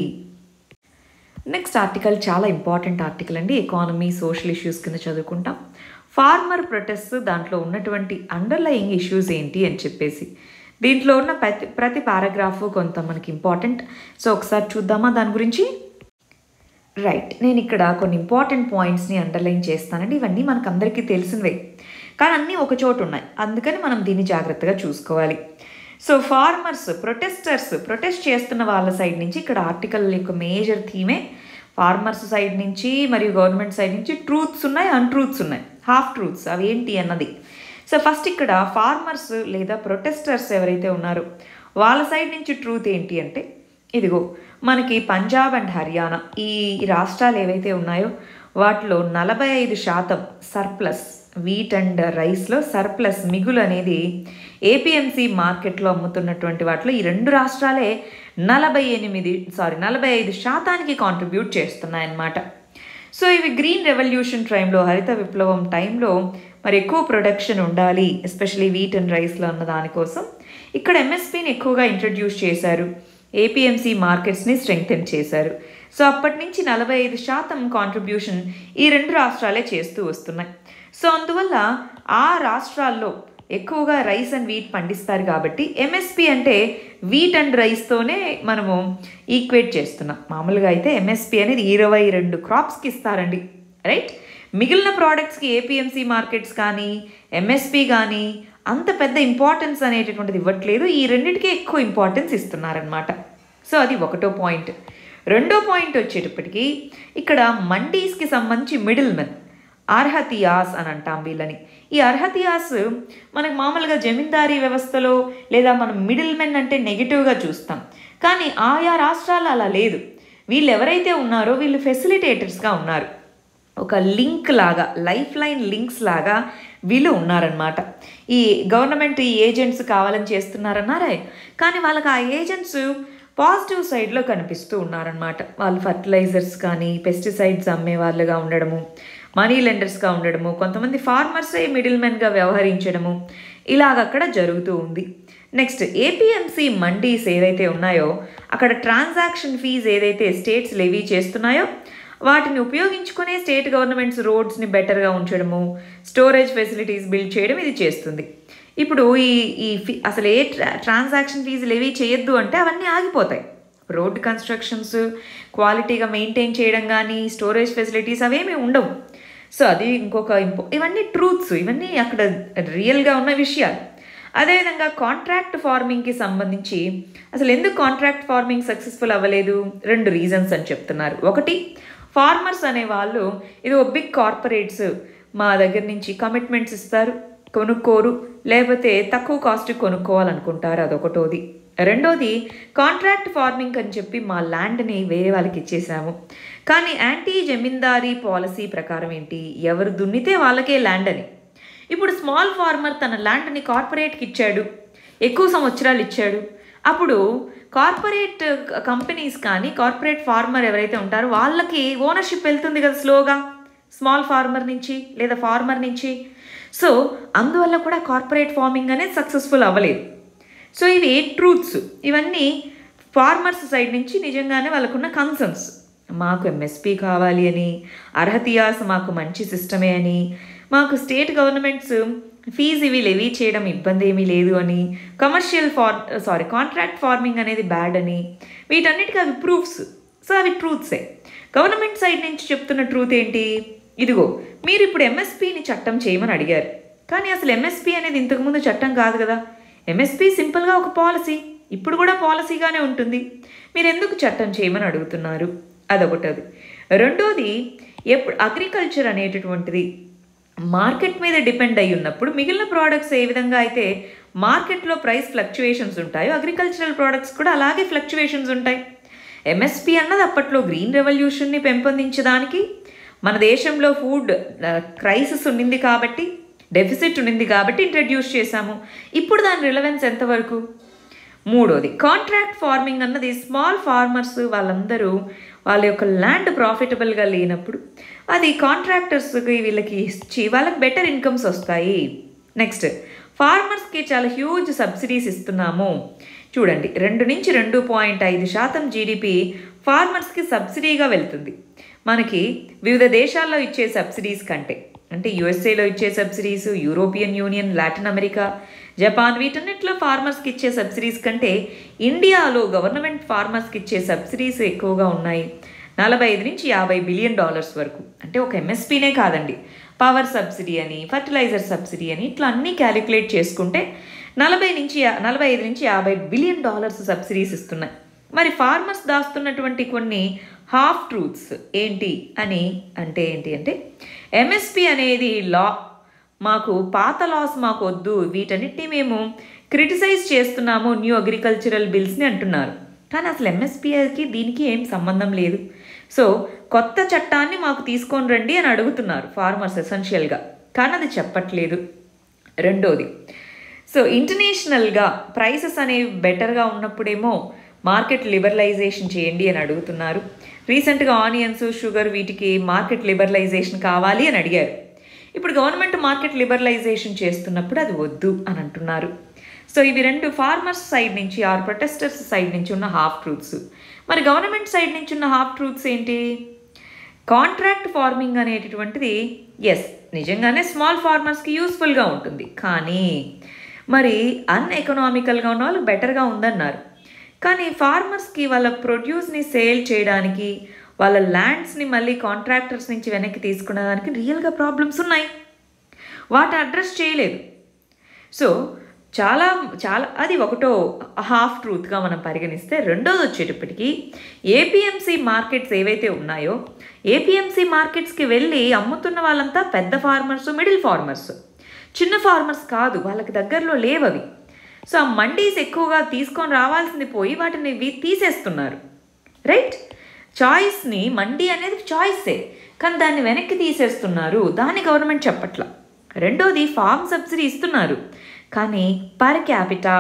నెక్స్ట్ ఆర్టికల్ చాలా ఇంపార్టెంట్ ఆర్టికల్ అండి ఎకానమీ సోషల్ ఇష్యూస్ కింద చదువుకుంటాం ఫార్మర్ ప్రొటెస్ట్ దాంట్లో ఉన్నటువంటి అండర్లయింగ్ ఇష్యూస్ ఏంటి అని చెప్పేసి దీంట్లో ఉన్న ప్రతి ప్రతి పారాగ్రాఫ్ కొంత మనకి ఇంపార్టెంట్ సో ఒకసారి చూద్దామా దాని గురించి రైట్ నేను ఇక్కడ కొన్ని ఇంపార్టెంట్ పాయింట్స్ని అండర్లైన్ చేస్తానండి ఇవన్నీ మనకు అందరికీ తెలిసినవే కానీ అన్నీ ఒక చోటు ఉన్నాయి అందుకని మనం దీన్ని జాగ్రత్తగా చూసుకోవాలి సో ఫార్మర్స్ ప్రొటెస్టర్స్ ప్రొటెస్ట్ చేస్తున్న వాళ్ళ సైడ్ నుంచి ఇక్కడ ఆర్టికల్ యొక్క మేజర్ థీమే ఫార్మర్స్ సైడ్ నుంచి మరియు గవర్నమెంట్ సైడ్ నుంచి ట్రూత్స్ ఉన్నాయి అన్ట్రూత్స్ ఉన్నాయి హాఫ్ ట్రూత్స్ అవి ఏంటి అన్నది సో ఫస్ట్ ఇక్కడ ఫార్మర్స్ లేదా ప్రొటెస్టర్స్ ఎవరైతే ఉన్నారో వాళ్ళ సైడ్ నుంచి ట్రూత్ ఏంటి అంటే ఇదిగో మనకి పంజాబ్ అండ్ హర్యానా ఈ రాష్ట్రాలు ఏవైతే ఉన్నాయో వాటిలో నలభై ఐదు శాతం సర్ప్లస్ వీట్ అండ్ రైస్లో సర్ప్లస్ మిగులు అనేది ఏపీఎంసీ మార్కెట్లో అమ్ముతున్నటువంటి వాటిలో ఈ రెండు రాష్ట్రాలే నలభై ఎనిమిది సారీ నలభై ఐదు శాతానికి కాంట్రిబ్యూట్ చేస్తున్నాయన్నమాట సో ఇవి గ్రీన్ రెవల్యూషన్ టైంలో హరిత విప్లవం టైంలో మరి ఎక్కువ ప్రొడక్షన్ ఉండాలి ఎస్పెషలీ వీట్ అండ్ రైస్లో అన్న దానికోసం ఇక్కడ ఎంఎస్పీని ఎక్కువగా ఇంట్రడ్యూస్ చేశారు ఏపీఎంసీ మార్కెట్స్ని స్ట్రెంగ్థెన్ చేశారు సో అప్పటి నుంచి నలభై ఐదు శాతం కాంట్రిబ్యూషన్ ఈ రెండు రాష్ట్రాలే చేస్తూ వస్తున్నాయి సో అందువల్ల ఆ రాష్ట్రాల్లో ఎక్కువగా రైస్ అండ్ వీట్ పండిస్తారు కాబట్టి ఎంఎస్పి అంటే వీట్ అండ్ రైస్తోనే మనము ఈక్వేట్ చేస్తున్నాం మామూలుగా అయితే ఎంఎస్పి అనేది ఇరవై రెండు క్రాప్స్కి ఇస్తారండి రైట్ మిగిలిన ప్రోడక్ట్స్కి ఏపీఎంసీ మార్కెట్స్ కానీ ఎంఎస్పి కానీ అంత పెద్ద ఇంపార్టెన్స్ అనేటటువంటిది ఇవ్వట్లేదు ఈ రెండింటికి ఎక్కువ ఇంపార్టెన్స్ ఇస్తున్నారనమాట సో అది ఒకటో పాయింట్ రెండో పాయింట్ వచ్చేటప్పటికి ఇక్కడ మండీస్కి సంబంధించి మిడిల్ మెన్ అర్హతియాస్ అని అంటాం వీళ్ళని ఈ అర్హతియాస్ మనకు మామూలుగా జమీందారీ వ్యవస్థలో లేదా మనం మిడిల్ మెన్ అంటే నెగిటివ్గా చూస్తాం కానీ ఆయా రాష్ట్రాలు అలా లేదు వీళ్ళు ఎవరైతే ఉన్నారో వీళ్ళు ఫెసిలిటేటర్స్గా ఉన్నారు ఒక లింక్ లాగా లైఫ్ లైన్ లింక్స్ లాగా వీళ్ళు ఉన్నారనమాట ఈ గవర్నమెంట్ ఈ ఏజెంట్స్ కావాలని చేస్తున్నారన్నారే కానీ వాళ్ళకి ఆ ఏజెంట్స్ పాజిటివ్ సైడ్లో కనిపిస్తూ ఉన్నారనమాట వాళ్ళు ఫర్టిలైజర్స్ కానీ పెస్టిసైడ్స్ అమ్మే వాళ్ళుగా ఉండడము మనీ లెండర్స్గా ఉండడము కొంతమంది ఫార్మర్సే మిడిల్ మెన్గా వ్యవహరించడము ఇలాగ అక్కడ జరుగుతూ ఉంది నెక్స్ట్ ఏపీఎంసీ మండీస్ ఏదైతే ఉన్నాయో అక్కడ ట్రాన్సాక్షన్ ఫీజ్ ఏదైతే స్టేట్స్ లెవీ చేస్తున్నాయో వాటిని ఉపయోగించుకునే స్టేట్ గవర్నమెంట్స్ రోడ్స్ని బెటర్గా ఉంచడము స్టోరేజ్ ఫెసిలిటీస్ బిల్డ్ చేయడం ఇది చేస్తుంది ఇప్పుడు ఈ ఈ ఫీ అసలు ఏ ట్రా ట్రాన్సాక్షన్ ఫీజు లెవీ చేయొద్దు అంటే అవన్నీ ఆగిపోతాయి రోడ్ కన్స్ట్రక్షన్స్ క్వాలిటీగా మెయింటైన్ చేయడం కానీ స్టోరేజ్ ఫెసిలిటీస్ అవేమీ ఉండవు సో అది ఇంకొక ఇంపో ఇవన్నీ ట్రూత్స్ ఇవన్నీ అక్కడ రియల్గా ఉన్న విషయాలు అదేవిధంగా కాంట్రాక్ట్ ఫార్మింగ్కి సంబంధించి అసలు ఎందుకు కాంట్రాక్ట్ ఫార్మింగ్ సక్సెస్ఫుల్ అవ్వలేదు రెండు రీజన్స్ అని చెప్తున్నారు ఒకటి ఫార్మర్స్ అనే వాళ్ళు ఇది ఒక బిగ్ కార్పొరేట్స్ మా దగ్గర నుంచి కమిట్మెంట్స్ ఇస్తారు కొనుక్కోరు లేకపోతే తక్కువ కాస్ట్ కొనుక్కోవాలనుకుంటారు అదొకటోది రెండోది కాంట్రాక్ట్ ఫార్మింగ్ అని చెప్పి మా ల్యాండ్ని వేరే వాళ్ళకి ఇచ్చేసాము కానీ యాంటీ జమీందారీ పాలసీ ప్రకారం ఏంటి ఎవరు దున్నితే వాళ్ళకే ల్యాండ్ అని ఇప్పుడు స్మాల్ ఫార్మర్ తన ల్యాండ్ని కార్పొరేట్కి ఇచ్చాడు ఎక్కువ సంవత్సరాలు ఇచ్చాడు అప్పుడు కార్పొరేట్ కంపెనీస్ కానీ కార్పొరేట్ ఫార్మర్ ఎవరైతే ఉంటారో వాళ్ళకి ఓనర్షిప్ వెళ్తుంది కదా స్లోగా స్మాల్ ఫార్మర్ నుంచి లేదా ఫార్మర్ నుంచి సో అందువల్ల కూడా కార్పొరేట్ ఫార్మింగ్ అనేది సక్సెస్ఫుల్ అవ్వలేదు సో ఇవి ట్రూత్స్ ఇవన్నీ ఫార్మర్స్ సైడ్ నుంచి నిజంగానే వాళ్ళకున్న కన్సర్న్స్ మాకు ఎంఎస్పి కావాలి అని అర్హతియాస్ మాకు మంచి సిస్టమే అని మాకు స్టేట్ గవర్నమెంట్స్ ఫీజు ఇవి లెవీ చేయడం ఇబ్బంది ఏమీ లేదు అని commercial far sorry contract farming అనేది బ్యాడ్ అని వీటన్నిటికీ అవి ప్రూఫ్స్ సో అవి ట్రూత్సే గవర్నమెంట్ సైడ్ నుంచి చెప్తున్న ట్రూత్ ఏంటి ఇదిగో మీరు ఇప్పుడు ఎంఎస్పిని చట్టం చేయమని అడిగారు కానీ అసలు ఎంఎస్పి అనేది ఇంతకుముందు చట్టం కాదు కదా ఎంఎస్పి సింపుల్గా ఒక పాలసీ ఇప్పుడు కూడా పాలసీగానే ఉంటుంది మీరు ఎందుకు చట్టం చేయమని అడుగుతున్నారు అదొకటి అది రెండోది ఎప్పుడు అగ్రికల్చర్ అనేటటువంటిది మార్కెట్ మీద డిపెండ్ అయి ఉన్నప్పుడు మిగిలిన ప్రోడక్ట్స్ ఏ విధంగా అయితే మార్కెట్లో ప్రైస్ ఫ్లక్చువేషన్స్ ఉంటాయో అగ్రికల్చరల్ ప్రోడక్ట్స్ కూడా అలాగే ఫ్లక్చువేషన్స్ ఉంటాయి ఎంఎస్పి అన్నది అప్పట్లో గ్రీన్ రెవల్యూషన్ని పెంపొందించడానికి మన దేశంలో ఫుడ్ క్రైసిస్ ఉండింది కాబట్టి డెఫిసిట్ ఉండింది కాబట్టి ఇంట్రడ్యూస్ చేశాము ఇప్పుడు దాని రిలవెన్స్ ఎంతవరకు మూడోది కాంట్రాక్ట్ ఫార్మింగ్ అన్నది స్మాల్ ఫార్మర్స్ వాళ్ళందరూ వాళ్ళ యొక్క ల్యాండ్ ప్రాఫిటబుల్గా లేనప్పుడు అది కాంట్రాక్టర్స్కి వీళ్ళకి ఇచ్చి వాళ్ళకి బెటర్ ఇన్కమ్స్ వస్తాయి నెక్స్ట్ ఫార్మర్స్కి చాలా హ్యూజ్ సబ్సిడీస్ ఇస్తున్నాము చూడండి రెండు నుంచి రెండు పాయింట్ ఐదు శాతం జీడిపి ఫార్మర్స్కి సబ్సిడీగా వెళ్తుంది మనకి వివిధ దేశాల్లో ఇచ్చే సబ్సిడీస్ కంటే అంటే యుఎస్ఏలో ఇచ్చే subsidies European Union Latin America Japan వీటన్నిటిలో ఫార్మర్స్కి ఇచ్చే సబ్సిడీస్ కంటే ఇండియాలో గవర్నమెంట్ ఫార్మర్స్కి ఇచ్చే సబ్సిడీస్ ఎక్కువగా ఉన్నాయి నలభై ఐదు నుంచి యాభై బిలియన్ డాలర్స్ వరకు అంటే ఒక ఎంఎస్పీనే కాదండి పవర్ సబ్సిడీ అని ఫర్టిలైజర్ సబ్సిడీ అని ఇట్లా అన్నీ క్యాలిక్యులేట్ చేసుకుంటే నలభై నుంచి యా- నలభై ఐదు నుంచి యాభై బిలియన్ డాలర్స్ సబ్సిడీస్ ఇస్తున్నాయి మరి ఫార్మర్స్ దాస్తున్నటువంటి కొన్ని హాఫ్ ట్రూత్స్ ఏంటి అని అంటే ఏంటి అంటే ఎంఎస్పి అనేది లా మాకు పాత లాస్ మాకు వద్దు వీటన్నిటిని మేము క్రిటిసైజ్ చేస్తున్నాము న్యూ అగ్రికల్చరల్ బిల్స్ని అంటున్నారు కానీ అసలు ఎంఎస్పికి దీనికి ఏం సంబంధం లేదు సో కొత్త చట్టాన్ని మాకు తీసుకొని రండి అని అడుగుతున్నారు ఫార్మర్స్ ఎసెన్షియల్గా కానీ అది చెప్పట్లేదు రెండోది సో ఇంటర్నేషనల్గా ప్రైసెస్ అనేవి బెటర్గా ఉన్నప్పుడేమో మార్కెట్ లిబరలైజేషన్ చేయండి అని అడుగుతున్నారు రీసెంట్గా ఆనియన్స్ షుగర్ వీటికి మార్కెట్ లిబరలైజేషన్ కావాలి అని అడిగారు ఇప్పుడు గవర్నమెంట్ మార్కెట్ లిబరలైజేషన్ చేస్తున్నప్పుడు అది వద్దు అని అంటున్నారు సో ఇవి రెండు ఫార్మర్స్ సైడ్ నుంచి ఆర్ ప్రొటెస్టర్స్ సైడ్ నుంచి ఉన్న హాఫ్ ట్రూత్స్ మరి గవర్నమెంట్ సైడ్ నుంచి ఉన్న హాఫ్ ట్రూత్స్ ఏంటి కాంట్రాక్ట్ ఫార్మింగ్ అనేటటువంటిది ఎస్ నిజంగానే స్మాల్ ఫార్మర్స్కి యూస్ఫుల్గా ఉంటుంది కానీ మరి అన్ఎకనామికల్గా ఉన్న వాళ్ళు బెటర్గా ఉందన్నారు కానీ ఫార్మర్స్కి వాళ్ళ ప్రొడ్యూస్ని సేల్ చేయడానికి వాళ్ళ ల్యాండ్స్ని మళ్ళీ కాంట్రాక్టర్స్ నుంచి వెనక్కి తీసుకునేదానికి రియల్గా ప్రాబ్లమ్స్ ఉన్నాయి వాటిని అడ్రస్ చేయలేదు సో చాలా చాలా అది ఒకటో హాఫ్ ట్రూత్గా మనం పరిగణిస్తే రెండోది వచ్చేటప్పటికి ఏపీఎంసీ మార్కెట్స్ ఏవైతే ఉన్నాయో ఏపీఎంసీ మార్కెట్స్కి వెళ్ళి అమ్ముతున్న వాళ్ళంతా పెద్ద ఫార్మర్స్ మిడిల్ ఫార్మర్స్ చిన్న ఫార్మర్స్ కాదు వాళ్ళకి దగ్గరలో లేవవి సో ఆ మండీస్ ఎక్కువగా తీసుకొని రావాల్సింది పోయి వాటిని వి- తీసేస్తున్నారు రైట్ చాయిస్ని మండి అనేది చాయిసే కానీ దాన్ని వెనక్కి తీసేస్తున్నారు దాన్ని గవర్నమెంట్ చెప్పట్ల రెండోది ఫార్మ్ సబ్సిడీ ఇస్తున్నారు కానీ పర్ క్యాపిటా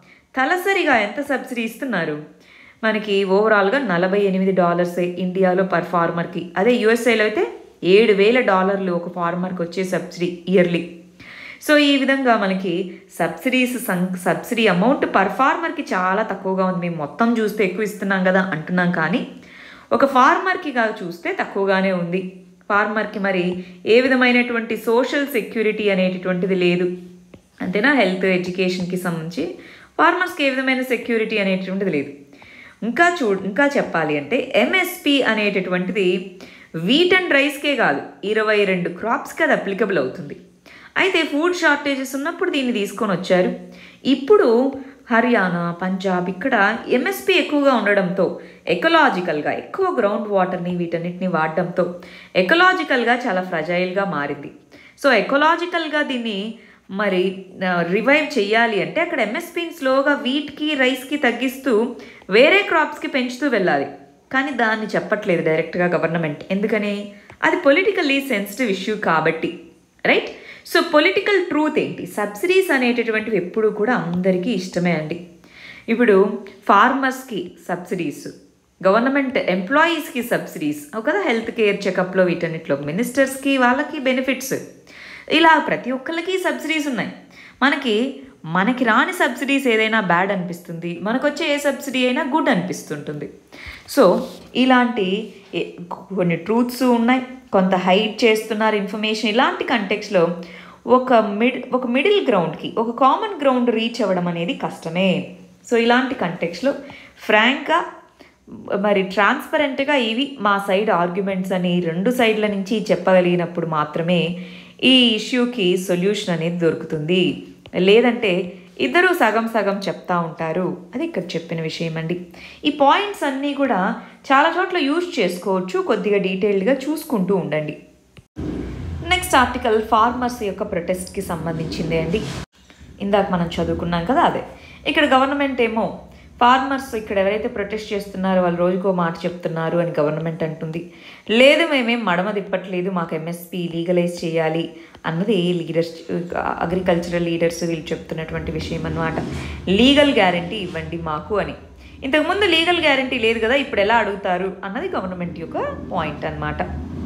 తలసరిగా ఎంత సబ్సిడీ ఇస్తున్నారు మనకి ఓవరాల్గా నలభై ఎనిమిది డాలర్సే ఇండియాలో పర్ ఫార్మర్కి అదే యుఎస్ఏలో అయితే ఏడు వేల డాలర్లు ఒక ఫార్మర్కి వచ్చే సబ్సిడీ ఇయర్లీ సో ఈ విధంగా మనకి సబ్సిడీస్ సం సబ్సిడీ అమౌంట్ పర్ ఫార్మర్కి చాలా తక్కువగా ఉంది మేము మొత్తం చూస్తే ఎక్కువ ఇస్తున్నాం కదా అంటున్నాం కానీ ఒక ఫార్మర్కి కాదు చూస్తే తక్కువగానే ఉంది ఫార్మర్కి మరి ఏ విధమైనటువంటి సోషల్ సెక్యూరిటీ అనేటటువంటిది లేదు అంతేనా హెల్త్ ఎడ్యుకేషన్కి సంబంధించి ఫార్మర్స్కి ఏ విధమైన సెక్యూరిటీ అనేటటువంటిది లేదు ఇంకా చూ ఇంకా చెప్పాలి అంటే ఎంఎస్పి అనేటటువంటిది వీట్ అండ్ రైస్కే కాదు ఇరవై రెండు క్రాప్స్కి అది అప్లికబుల్ అవుతుంది అయితే ఫుడ్ షార్టేజెస్ ఉన్నప్పుడు దీన్ని తీసుకొని వచ్చారు ఇప్పుడు హర్యానా పంజాబ్ ఇక్కడ ఎంఎస్పి ఎక్కువగా ఉండడంతో ఎకలాజికల్గా ఎక్కువ గ్రౌండ్ వాటర్ని వీటన్నిటిని వాడడంతో ఎకలాజికల్గా చాలా ఫ్రజైల్గా మారింది సో ఎకలాజికల్గా దీన్ని మరి రివైవ్ చేయాలి అంటే అక్కడ ఎంఎస్పిని స్లోగా వీట్కి రైస్కి తగ్గిస్తూ వేరే క్రాప్స్కి పెంచుతూ వెళ్ళాలి కానీ దాన్ని చెప్పట్లేదు డైరెక్ట్గా గవర్నమెంట్ ఎందుకని అది పొలిటికల్లీ సెన్సిటివ్ ఇష్యూ కాబట్టి రైట్ సో పొలిటికల్ ట్రూత్ ఏంటి సబ్సిడీస్ అనేటటువంటివి ఎప్పుడు కూడా అందరికీ ఇష్టమే అండి ఇప్పుడు ఫార్మర్స్కి సబ్సిడీస్ గవర్నమెంట్ ఎంప్లాయీస్కి సబ్సిడీస్ కదా హెల్త్ కేర్ చెకప్లో వీటన్నిటిలో మినిస్టర్స్కి వాళ్ళకి బెనిఫిట్స్ ఇలా ప్రతి ఒక్కరికి సబ్సిడీస్ ఉన్నాయి మనకి మనకి రాని సబ్సిడీస్ ఏదైనా బ్యాడ్ అనిపిస్తుంది మనకు వచ్చే ఏ సబ్సిడీ అయినా గుడ్ అనిపిస్తుంటుంది సో ఇలాంటి ఏ- కొన్ని ట్రూత్స్ ఉన్నాయి కొంత హైడ్ చేస్తున్నారు ఇన్ఫర్మేషన్ ఇలాంటి కంటెక్స్లో ఒక మిడ్ ఒక మిడిల్ గ్రౌండ్కి ఒక కామన్ గ్రౌండ్ రీచ్ అవ్వడం అనేది కష్టమే సో ఇలాంటి కంటెక్స్లో ఫ్రాంక్గా మరి ట్రాన్స్పరెంట్గా ఇవి మా సైడ్ ఆర్గ్యుమెంట్స్ అని రెండు సైడ్ల నుంచి చెప్పగలిగినప్పుడు మాత్రమే ఈ ఇష్యూకి సొల్యూషన్ అనేది దొరుకుతుంది లేదంటే ఇద్దరూ సగం సగం చెప్తా ఉంటారు అది ఇక్కడ చెప్పిన విషయం అండి ఈ పాయింట్స్ అన్నీ కూడా చాలా చోట్ల యూజ్ చేసుకోవచ్చు కొద్దిగా డీటెయిల్డ్గా చూసుకుంటూ ఉండండి నెక్స్ట్ ఆర్టికల్ ఫార్మర్స్ యొక్క ప్రొటెస్ట్కి సంబంధించిందే అండి ఇందాక మనం చదువుకున్నాం కదా అదే ఇక్కడ గవర్నమెంట్ ఏమో ఫార్మర్స్ ఇక్కడ ఎవరైతే ప్రొటెస్ట్ చేస్తున్నారో వాళ్ళు రోజుకో మాట చెప్తున్నారు అని గవర్నమెంట్ అంటుంది లేదు మేమేం మడమ తిప్పట్లేదు మాకు ఎంఎస్పి లీగలైజ్ చేయాలి అన్నది లీడర్స్ అగ్రికల్చరల్ లీడర్స్ వీళ్ళు చెప్తున్నటువంటి విషయం అన్నమాట లీగల్ గ్యారంటీ ఇవ్వండి మాకు అని ఇంతకుముందు లీగల్ గ్యారంటీ లేదు కదా ఇప్పుడు ఎలా అడుగుతారు అన్నది గవర్నమెంట్ యొక్క పాయింట్ అన్నమాట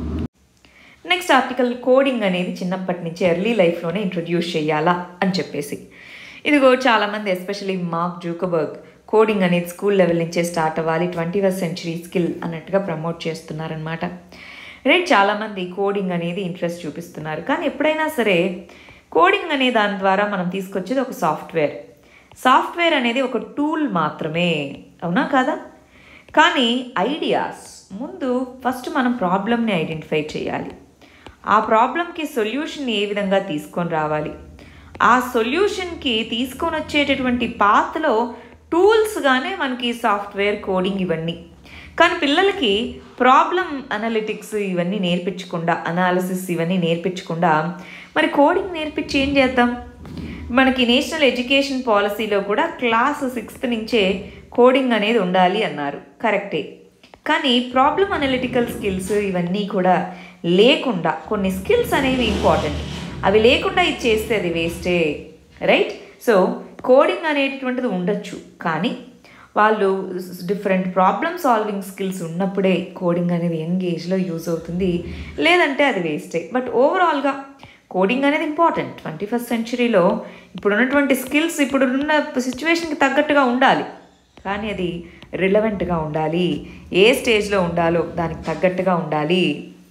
నెక్స్ట్ ఆర్టికల్ కోడింగ్ అనేది చిన్నప్పటి నుంచి ఎర్లీ లైఫ్లోనే ఇంట్రొడ్యూస్ చేయాలా అని చెప్పేసి ఇదిగో చాలామంది ఎస్పెషలీ మార్క్ జూకబర్గ్ కోడింగ్ అనేది స్కూల్ లెవెల్ నుంచే స్టార్ట్ అవ్వాలి ట్వంటీ ఫస్ట్ సెంచరీ స్కిల్ అన్నట్టుగా ప్రమోట్ చేస్తున్నారనమాట రైట్ చాలామంది కోడింగ్ అనేది ఇంట్రెస్ట్ చూపిస్తున్నారు కానీ ఎప్పుడైనా సరే కోడింగ్ అనే దాని ద్వారా మనం తీసుకొచ్చేది ఒక సాఫ్ట్వేర్ సాఫ్ట్వేర్ అనేది ఒక టూల్ మాత్రమే అవునా కాదా కానీ ఐడియాస్ ముందు ఫస్ట్ మనం ప్రాబ్లమ్ని ఐడెంటిఫై చేయాలి ఆ ప్రాబ్లంకి సొల్యూషన్ ఏ విధంగా తీసుకొని రావాలి ఆ సొల్యూషన్కి తీసుకొని వచ్చేటటువంటి పాత్లో టూల్స్గానే మనకి సాఫ్ట్వేర్ కోడింగ్ ఇవన్నీ కానీ పిల్లలకి ప్రాబ్లం అనలిటిక్స్ ఇవన్నీ నేర్పించకుండా అనాలిసిస్ ఇవన్నీ నేర్పించకుండా మరి కోడింగ్ నేర్పించి ఏం చేద్దాం మనకి నేషనల్ ఎడ్యుకేషన్ పాలసీలో కూడా క్లాస్ సిక్స్త్ నుంచే కోడింగ్ అనేది ఉండాలి అన్నారు కరెక్టే కానీ ప్రాబ్లం అనలిటికల్ స్కిల్స్ ఇవన్నీ కూడా లేకుండా కొన్ని స్కిల్స్ అనేవి ఇంపార్టెంట్ అవి లేకుండా ఇది చేస్తే అది వేస్టే రైట్ సో కోడింగ్ అనేటటువంటిది ఉండొచ్చు కానీ వాళ్ళు డిఫరెంట్ ప్రాబ్లమ్ సాల్వింగ్ స్కిల్స్ ఉన్నప్పుడే కోడింగ్ అనేది యంగ్ ఏజ్లో యూజ్ అవుతుంది లేదంటే అది వేస్టే బట్ ఓవరాల్గా కోడింగ్ అనేది ఇంపార్టెంట్ ట్వంటీ ఫస్ట్ సెంచరీలో ఇప్పుడు ఉన్నటువంటి స్కిల్స్ ఇప్పుడున్న సిచ్యువేషన్కి తగ్గట్టుగా ఉండాలి కానీ అది రిలవెంట్గా ఉండాలి ఏ స్టేజ్లో ఉండాలో దానికి తగ్గట్టుగా ఉండాలి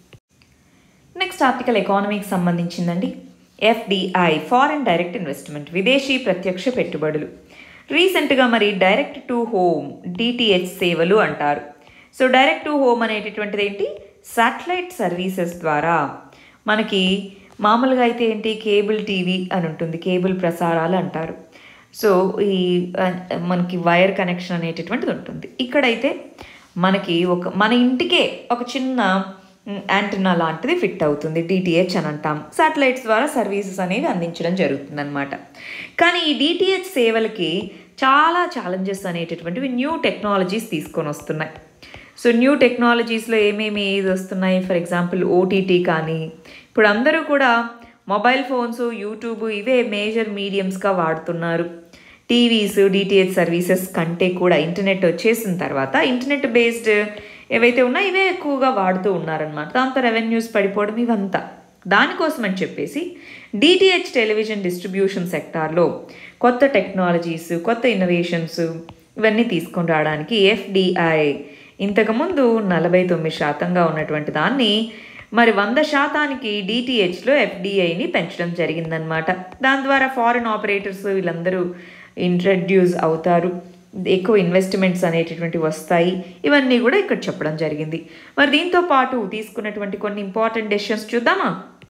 నెక్స్ట్ ఆర్టికల్ ఎకానమీకి సంబంధించిందండి ఎఫ్డిఐ ఫారిన్ డైరెక్ట్ ఇన్వెస్ట్మెంట్ విదేశీ ప్రత్యక్ష పెట్టుబడులు రీసెంట్గా మరి డైరెక్ట్ టు హోమ్ డిటిహెచ్ సేవలు అంటారు సో డైరెక్ట్ టు హోమ్ అనేటటువంటిది ఏంటి శాటిలైట్ సర్వీసెస్ ద్వారా మనకి మామూలుగా అయితే ఏంటి కేబుల్ టీవీ అని ఉంటుంది కేబుల్ ప్రసారాలు అంటారు సో ఈ ఆ, మనకి వైర్ కనెక్షన్ అనేటటువంటిది ఉంటుంది ఇక్కడైతే మనకి ఒక మన ఇంటికే ఒక చిన్న యాంటనా లాంటిది ఫిట్ అవుతుంది డిటిహెచ్ అని అంటాం సాటిలైట్స్ ద్వారా సర్వీసెస్ అనేవి అందించడం జరుగుతుందన్నమాట కానీ ఈ డిటిహెచ్ సేవలకి చాలా ఛాలెంజెస్ అనేటటువంటివి న్యూ టెక్నాలజీస్ తీసుకొని వస్తున్నాయి సో న్యూ టెక్నాలజీస్లో ఏమేమి ఏది వస్తున్నాయి ఫర్ ఎగ్జాంపుల్ ఓటీటీ కానీ ఇప్పుడు అందరూ కూడా మొబైల్ ఫోన్స్ యూట్యూబ్ ఇవే మేజర్ మీడియమ్స్గా వాడుతున్నారు టీవీస్ డిటిహెచ్ సర్వీసెస్ కంటే కూడా ఇంటర్నెట్ వచ్చేసిన తర్వాత ఇంటర్నెట్ బేస్డ్ ఏవైతే ఉన్నాయో ఇవే ఎక్కువగా వాడుతూ ఉన్నారనమాట దాంతో రెవెన్యూస్ పడిపోవడం ఇవంతా దానికోసం అని చెప్పేసి డిటిహెచ్ టెలివిజన్ డిస్ట్రిబ్యూషన్ సెక్టార్లో కొత్త టెక్నాలజీస్ కొత్త ఇన్నోవేషన్స్ ఇవన్నీ తీసుకొని రావడానికి ఎఫ్డిఐ ఇంతకుముందు నలభై తొమ్మిది శాతంగా ఉన్నటువంటి దాన్ని మరి వంద శాతానికి డిటిహెచ్లో ఎఫ్డిఐని పెంచడం జరిగిందనమాట దాని ద్వారా ఫారిన్ ఆపరేటర్స్ వీళ్ళందరూ ఇంట్రడ్యూస్ అవుతారు ఎక్కువ ఇన్వెస్ట్మెంట్స్ అనేటటువంటివి వస్తాయి ఇవన్నీ కూడా ఇక్కడ చెప్పడం జరిగింది మరి దీంతో పాటు తీసుకున్నటువంటి కొన్ని ఇంపార్టెంట్ డెసిషన్స్ చూద్దామా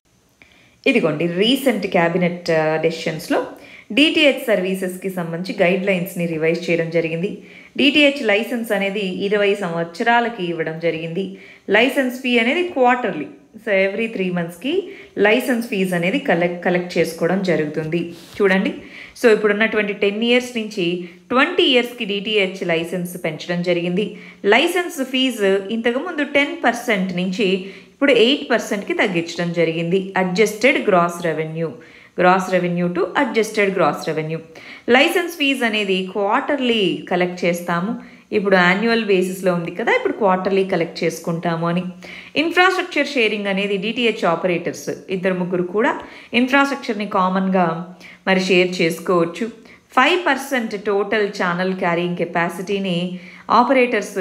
ఇదిగోండి రీసెంట్ క్యాబినెట్ డెసిషన్స్లో డిటిహెచ్ సర్వీసెస్కి సంబంధించి గైడ్ లైన్స్ని రివైజ్ చేయడం జరిగింది డిటిహెచ్ లైసెన్స్ అనేది ఇరవై సంవత్సరాలకి ఇవ్వడం జరిగింది లైసెన్స్ ఫీ అనేది క్వార్టర్లీ సో ఎవ్రీ త్రీ మంత్స్కి లైసెన్స్ ఫీజ్ అనేది కలెక్ట్ కలెక్ట్ చేసుకోవడం జరుగుతుంది చూడండి సో ఇప్పుడున్నటువంటి టెన్ ఇయర్స్ నుంచి ట్వంటీ ఇయర్స్కి డిటిహెచ్ లైసెన్స్ పెంచడం జరిగింది లైసెన్స్ ఫీజు ఇంతకుముందు టెన్ పర్సెంట్ నుంచి ఇప్పుడు ఎయిట్ పర్సెంట్కి తగ్గించడం జరిగింది adjusted gross revenue gross revenue to adjusted gross revenue licence fees అనేది క్వార్టర్లీ కలెక్ట్ చేస్తాము ఇప్పుడు యాన్యువల్ బేసిస్లో ఉంది కదా ఇప్పుడు క్వార్టర్లీ కలెక్ట్ చేసుకుంటాము అని ఇన్ఫ్రాస్ట్రక్చర్ షేరింగ్ అనేది డిటిహెచ్ ఆపరేటర్స్ ఇద్దరు ముగ్గురు కూడా ఇన్ఫ్రాస్ట్రక్చర్ని కామన్గా మరి షేర్ చేసుకోవచ్చు five percent total channel carrying కెపాసిటీని ఆపరేటర్స్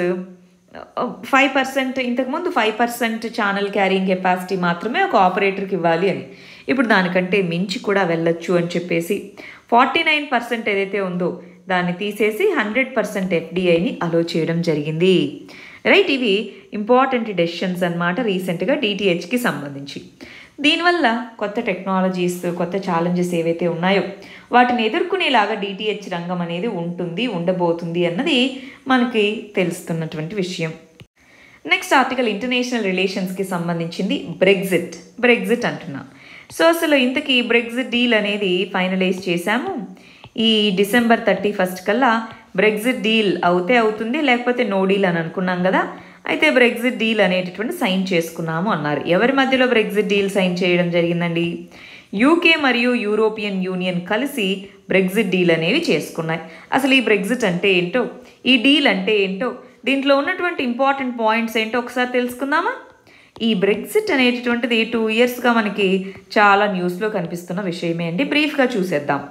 ఫైవ్ పర్సెంట్ ఇంతకుముందు five percent channel carrying capacity మాత్రమే ఒక ఆపరేటర్కి ఇవ్వాలి అని ఇప్పుడు దానికంటే మించి కూడా వెళ్ళొచ్చు అని చెప్పేసి ఫార్టీ నైన్ పర్సెంట్ ఏదైతే ఉందో దాన్ని తీసేసి హండ్రెడ్ పర్సెంట్ ఎఫ్డిఐని అలో చేయడం జరిగింది రైట్ ఇవి ఇంపార్టెంట్ డెసిషన్స్ అనమాట రీసెంట్గా డిటిహెచ్కి సంబంధించి దీనివల్ల కొత్త టెక్నాలజీస్ కొత్త ఛాలెంజెస్ ఏవైతే ఉన్నాయో వాటిని ఎదుర్కొనేలాగా డిటిహెచ్ రంగం అనేది ఉంటుంది ఉండబోతుంది అన్నది మనకి తెలుస్తున్నటువంటి విషయం నెక్స్ట్ ఆర్టికల్ ఇంటర్నేషనల్ రిలేషన్స్కి సంబంధించింది బ్రెగ్జిట్ బ్రెగ్జిట్ అంటున్నా సో అసలు ఇంతకీ బ్రెగ్జిట్ డీల్ అనేది ఫైనలైజ్ చేశాము ఈ డిసెంబర్ థర్టీ ఫస్ట్ కల్లా బ్రెగ్జిట్ డీల్ అవుతే అవుతుంది లేకపోతే నో డీల్ అని అనుకున్నాం కదా అయితే బ్రెగ్జిట్ డీల్ అనేటటువంటి సైన్ చేసుకున్నాము అన్నారు ఎవరి మధ్యలో బ్రెగ్జిట్ డీల్ సైన్ చేయడం జరిగిందండి యూకే మరియు యూరోపియన్ యూనియన్ కలిసి బ్రెగ్జిట్ డీల్ అనేవి చేసుకున్నాయి అసలు ఈ బ్రెగ్జిట్ అంటే ఏంటో ఈ డీల్ అంటే ఏంటో దీంట్లో ఉన్నటువంటి ఇంపార్టెంట్ పాయింట్స్ ఏంటో ఒకసారి తెలుసుకుందామా ఈ బ్రెగ్జిట్ అనేటటువంటిది టూ ఇయర్స్గా మనకి చాలా న్యూస్లో కనిపిస్తున్న విషయమే అండి బ్రీఫ్గా చూసేద్దాం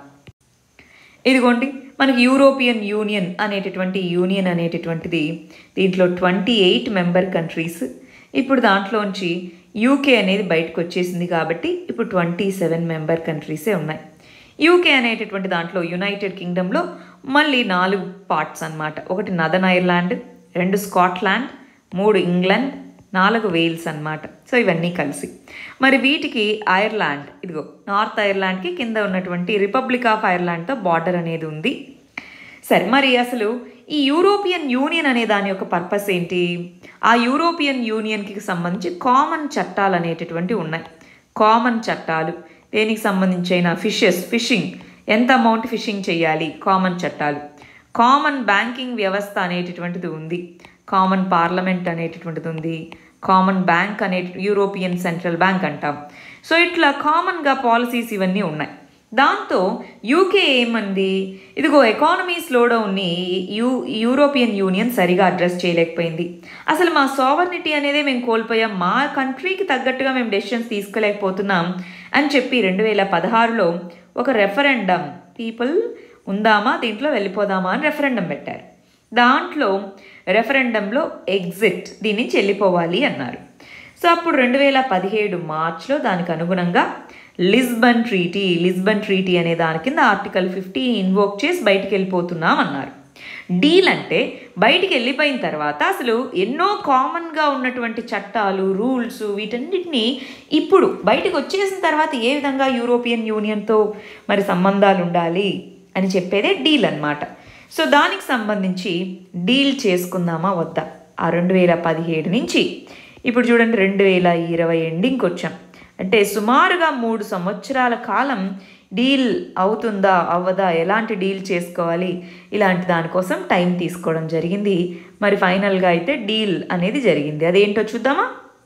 ఇదిగోండి మనకి యూరోపియన్ యూనియన్ అనేటటువంటి యూనియన్ అనేటటువంటిది దీంట్లో ట్వంటీ ఎయిట్ మెంబర్ కంట్రీస్ ఇప్పుడు దాంట్లోంచి యూకే అనేది బయటకు వచ్చేసింది కాబట్టి ఇప్పుడు ట్వంటీ సెవెన్ మెంబర్ కంట్రీసే ఉన్నాయి యూకే అనేటటువంటి దాంట్లో యునైటెడ్ కింగ్డమ్లో మళ్ళీ నాలుగు పార్ట్స్ అన్నమాట ఒకటి నదన్ ఐర్లాండ్ రెండు స్కాట్లాండ్ మూడు ఇంగ్లాండ్ నాలుగు వేల్స్ అన్నమాట సో ఇవన్నీ కలిసి మరి వీటికి ఐర్లాండ్ ఇదిగో నార్త్ ఐర్లాండ్కి కింద ఉన్నటువంటి రిపబ్లిక్ ఆఫ్ ఐర్లాండ్తో బార్డర్ అనేది ఉంది సరే మరి అసలు ఈ యూరోపియన్ యూనియన్ అనే దాని యొక్క పర్పస్ ఏంటి ఆ యూరోపియన్ యూనియన్కి సంబంధించి కామన్ చట్టాలు అనేటటువంటి ఉన్నాయి కామన్ చట్టాలు దేనికి సంబంధించిన ఫిషెస్ ఫిషింగ్ ఎంత అమౌంట్ ఫిషింగ్ చేయాలి కామన్ చట్టాలు కామన్ బ్యాంకింగ్ వ్యవస్థ అనేటటువంటిది ఉంది కామన్ పార్లమెంట్ అనేటటువంటిది ఉంది కామన్ బ్యాంక్ అనే యూరోపియన్ సెంట్రల్ బ్యాంక్ అంటాం సో ఇట్లా కామన్గా పాలసీస్ ఇవన్నీ ఉన్నాయి దాంతో యూకే ఏమంది ఇదిగో ఎకానమీ స్లోడౌన్ని యూ యూరోపియన్ యూనియన్ సరిగా అడ్రస్ చేయలేకపోయింది అసలు మా సావర్నిటీ అనేది మేము కోల్పోయాం మా కంట్రీకి తగ్గట్టుగా మేము డెసిషన్స్ తీసుకోలేకపోతున్నాం అని చెప్పి రెండు వేల పదహారులో ఒక రెఫరెండం పీపుల్ ఉందామా దీంట్లో వెళ్ళిపోదామా అని రెఫరెండం పెట్టారు దాంట్లో రెఫరెండంలో ఎగ్జిట్ దీని నుంచి వెళ్ళిపోవాలి అన్నారు సో అప్పుడు రెండు వేల పదిహేడు మార్చ్లో దానికి అనుగుణంగా లిస్బన్ ట్రీటీ లిస్బన్ ట్రీటీ అనే దాని కింద ఆర్టికల్ ఫిఫ్టీ ఇన్వోక్ చేసి బయటికి వెళ్ళిపోతున్నాం అన్నారు డీల్ అంటే బయటికి వెళ్ళిపోయిన తర్వాత అసలు ఎన్నో కామన్గా ఉన్నటువంటి చట్టాలు రూల్స్ వీటన్నిటిని ఇప్పుడు బయటకు వచ్చేసిన తర్వాత ఏ విధంగా యూరోపియన్ యూనియన్తో మరి సంబంధాలు ఉండాలి అని చెప్పేదే డీల్ అన్నమాట సో దానికి సంబంధించి డీల్ చేసుకుందామా వద్దా ఆ రెండు వేల పదిహేడు నుంచి ఇప్పుడు చూడండి రెండు వేల ఇరవై ఎండింగ్కి వచ్చాం అంటే సుమారుగా మూడు సంవత్సరాల కాలం డీల్ అవుతుందా అవ్వదా ఎలాంటి డీల్ చేసుకోవాలి ఇలాంటి దానికోసం టైం తీసుకోవడం జరిగింది మరి ఫైనల్గా అయితే డీల్ అనేది జరిగింది అదేంటో చూద్దామా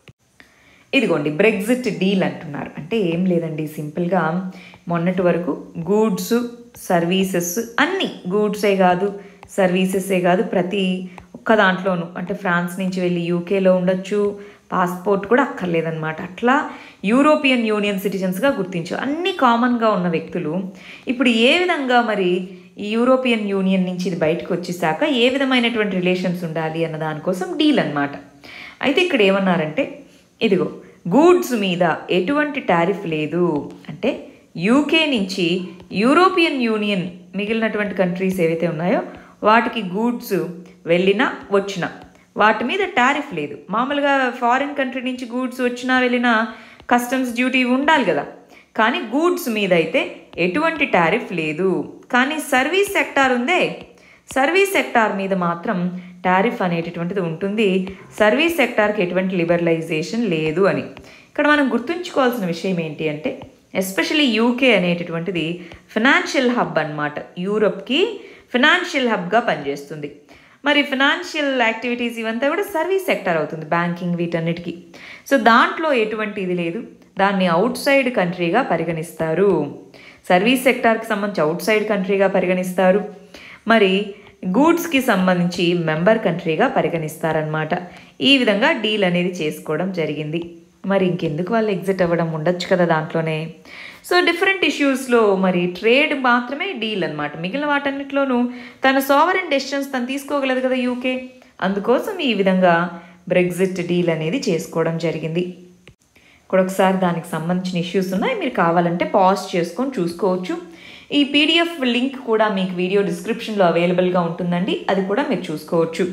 ఇదిగోండి బ్రెగ్జిట్ డీల్ అంటున్నారు అంటే ఏం లేదండి సింపుల్గా మొన్నటి వరకు గూడ్స్ సర్వీసెస్ అన్నీ గూడ్సే కాదు సర్వీసెసే కాదు ప్రతి ఒక్క దాంట్లోనూ అంటే ఫ్రాన్స్ నుంచి వెళ్ళి యూకేలో ఉండొచ్చు పాస్పోర్ట్ కూడా అక్కర్లేదన్నమాట అట్లా యూరోపియన్ యూనియన్ సిటిజన్స్గా గుర్తించు అన్ని కామన్గా ఉన్న వ్యక్తులు ఇప్పుడు ఏ విధంగా మరి ఈ యూరోపియన్ యూనియన్ నుంచి ఇది బయటకు వచ్చేసాక ఏ విధమైనటువంటి రిలేషన్స్ ఉండాలి అన్న దానికోసం డీల్ అన్నమాట అయితే ఇక్కడ ఏమన్నారంటే ఇదిగో గూడ్స్ మీద ఎటువంటి టారిఫ్ లేదు అంటే యూకే నుంచి యూరోపియన్ యూనియన్ మిగిలినటువంటి కంట్రీస్ ఏవైతే ఉన్నాయో వాటికి గూడ్స్ వెళ్ళినా వచ్చినా వాటి మీద టారిఫ్ లేదు మామూలుగా ఫారిన్ కంట్రీ నుంచి గూడ్స్ వచ్చినా వెళ్ళినా కస్టమ్స్ డ్యూటీ ఉండాలి కదా కానీ గూడ్స్ మీద అయితే ఎటువంటి టారిఫ్ లేదు కానీ సర్వీస్ సెక్టార్ ఉందే సర్వీస్ సెక్టార్ మీద మాత్రం టారిఫ్ అనేటటువంటిది ఉంటుంది సర్వీస్ సెక్టార్కి ఎటువంటి లిబరలైజేషన్ లేదు అని ఇక్కడ మనం గుర్తుంచుకోవాల్సిన విషయం ఏంటి అంటే ఎస్పెషలీ యూకే అనేటటువంటిది ఫినాన్షియల్ హబ్ అన్నమాట యూరప్కి ఫినాన్షియల్ హబ్గా పనిచేస్తుంది మరి ఫినాన్షియల్ యాక్టివిటీస్ ఇవంతా కూడా సర్వీస్ సెక్టర్ అవుతుంది బ్యాంకింగ్ వీటన్నిటికీ సో దాంట్లో ఎటువంటి ఇది లేదు దాన్ని అవుట్ సైడ్ కంట్రీగా పరిగణిస్తారు సర్వీస్ సెక్టార్కి సంబంధించి అవుట్ సైడ్ కంట్రీగా పరిగణిస్తారు మరి గూడ్స్కి సంబంధించి మెంబర్ కంట్రీగా పరిగణిస్తారనమాట ఈ విధంగా డీల్ అనేది చేసుకోవడం జరిగింది మరి ఇంకెందుకు వాళ్ళు ఎగ్జిట్ అవ్వడం ఉండొచ్చు కదా దాంట్లోనే సో డిఫరెంట్ ఇష్యూస్లో మరి ట్రేడ్ మాత్రమే డీల్ అనమాట మిగిలిన వాటన్నిటిలోనూ తన సోవరెన్ డెసిషన్స్ తను తీసుకోగలదు కదా యూకే అందుకోసం ఈ విధంగా బ్రెగ్జిట్ డీల్ అనేది చేసుకోవడం జరిగింది ఇక్కడ ఒకసారి దానికి సంబంధించిన ఇష్యూస్ ఉన్నాయి మీరు కావాలంటే పాజ్ చేసుకొని చూసుకోవచ్చు ఈ పీడిఎఫ్ లింక్ కూడా మీకు వీడియో డిస్క్రిప్షన్లో అవైలబుల్గా ఉంటుందండి అది కూడా మీరు చూసుకోవచ్చు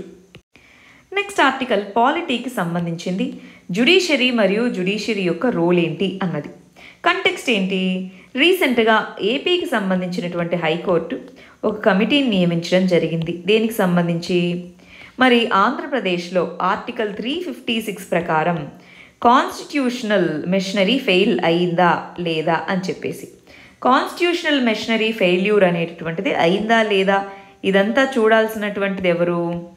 నెక్స్ట్ ఆర్టికల్ పాలిటీకి సంబంధించింది జుడిషియరీ మరియు జుడిషియరీ యొక్క రోల్ ఏంటి అన్నది కంటెక్స్ట్ ఏంటి రీసెంట్గా ఏపీకి సంబంధించినటువంటి హైకోర్టు ఒక కమిటీని నియమించడం జరిగింది దేనికి సంబంధించి మరి ఆంధ్రప్రదేశ్లో ఆర్టికల్ త్రీ ఫిఫ్టీ సిక్స్ ప్రకారం కాన్స్టిట్యూషనల్ మెషనరీ ఫెయిల్ అయిందా లేదా అని చెప్పేసి కాన్స్టిట్యూషనల్ మెషనరీ ఫెయిల్యూర్ అనేటటువంటిది అయిందా లేదా ఇదంతా చూడాల్సినటువంటిది ఎవరు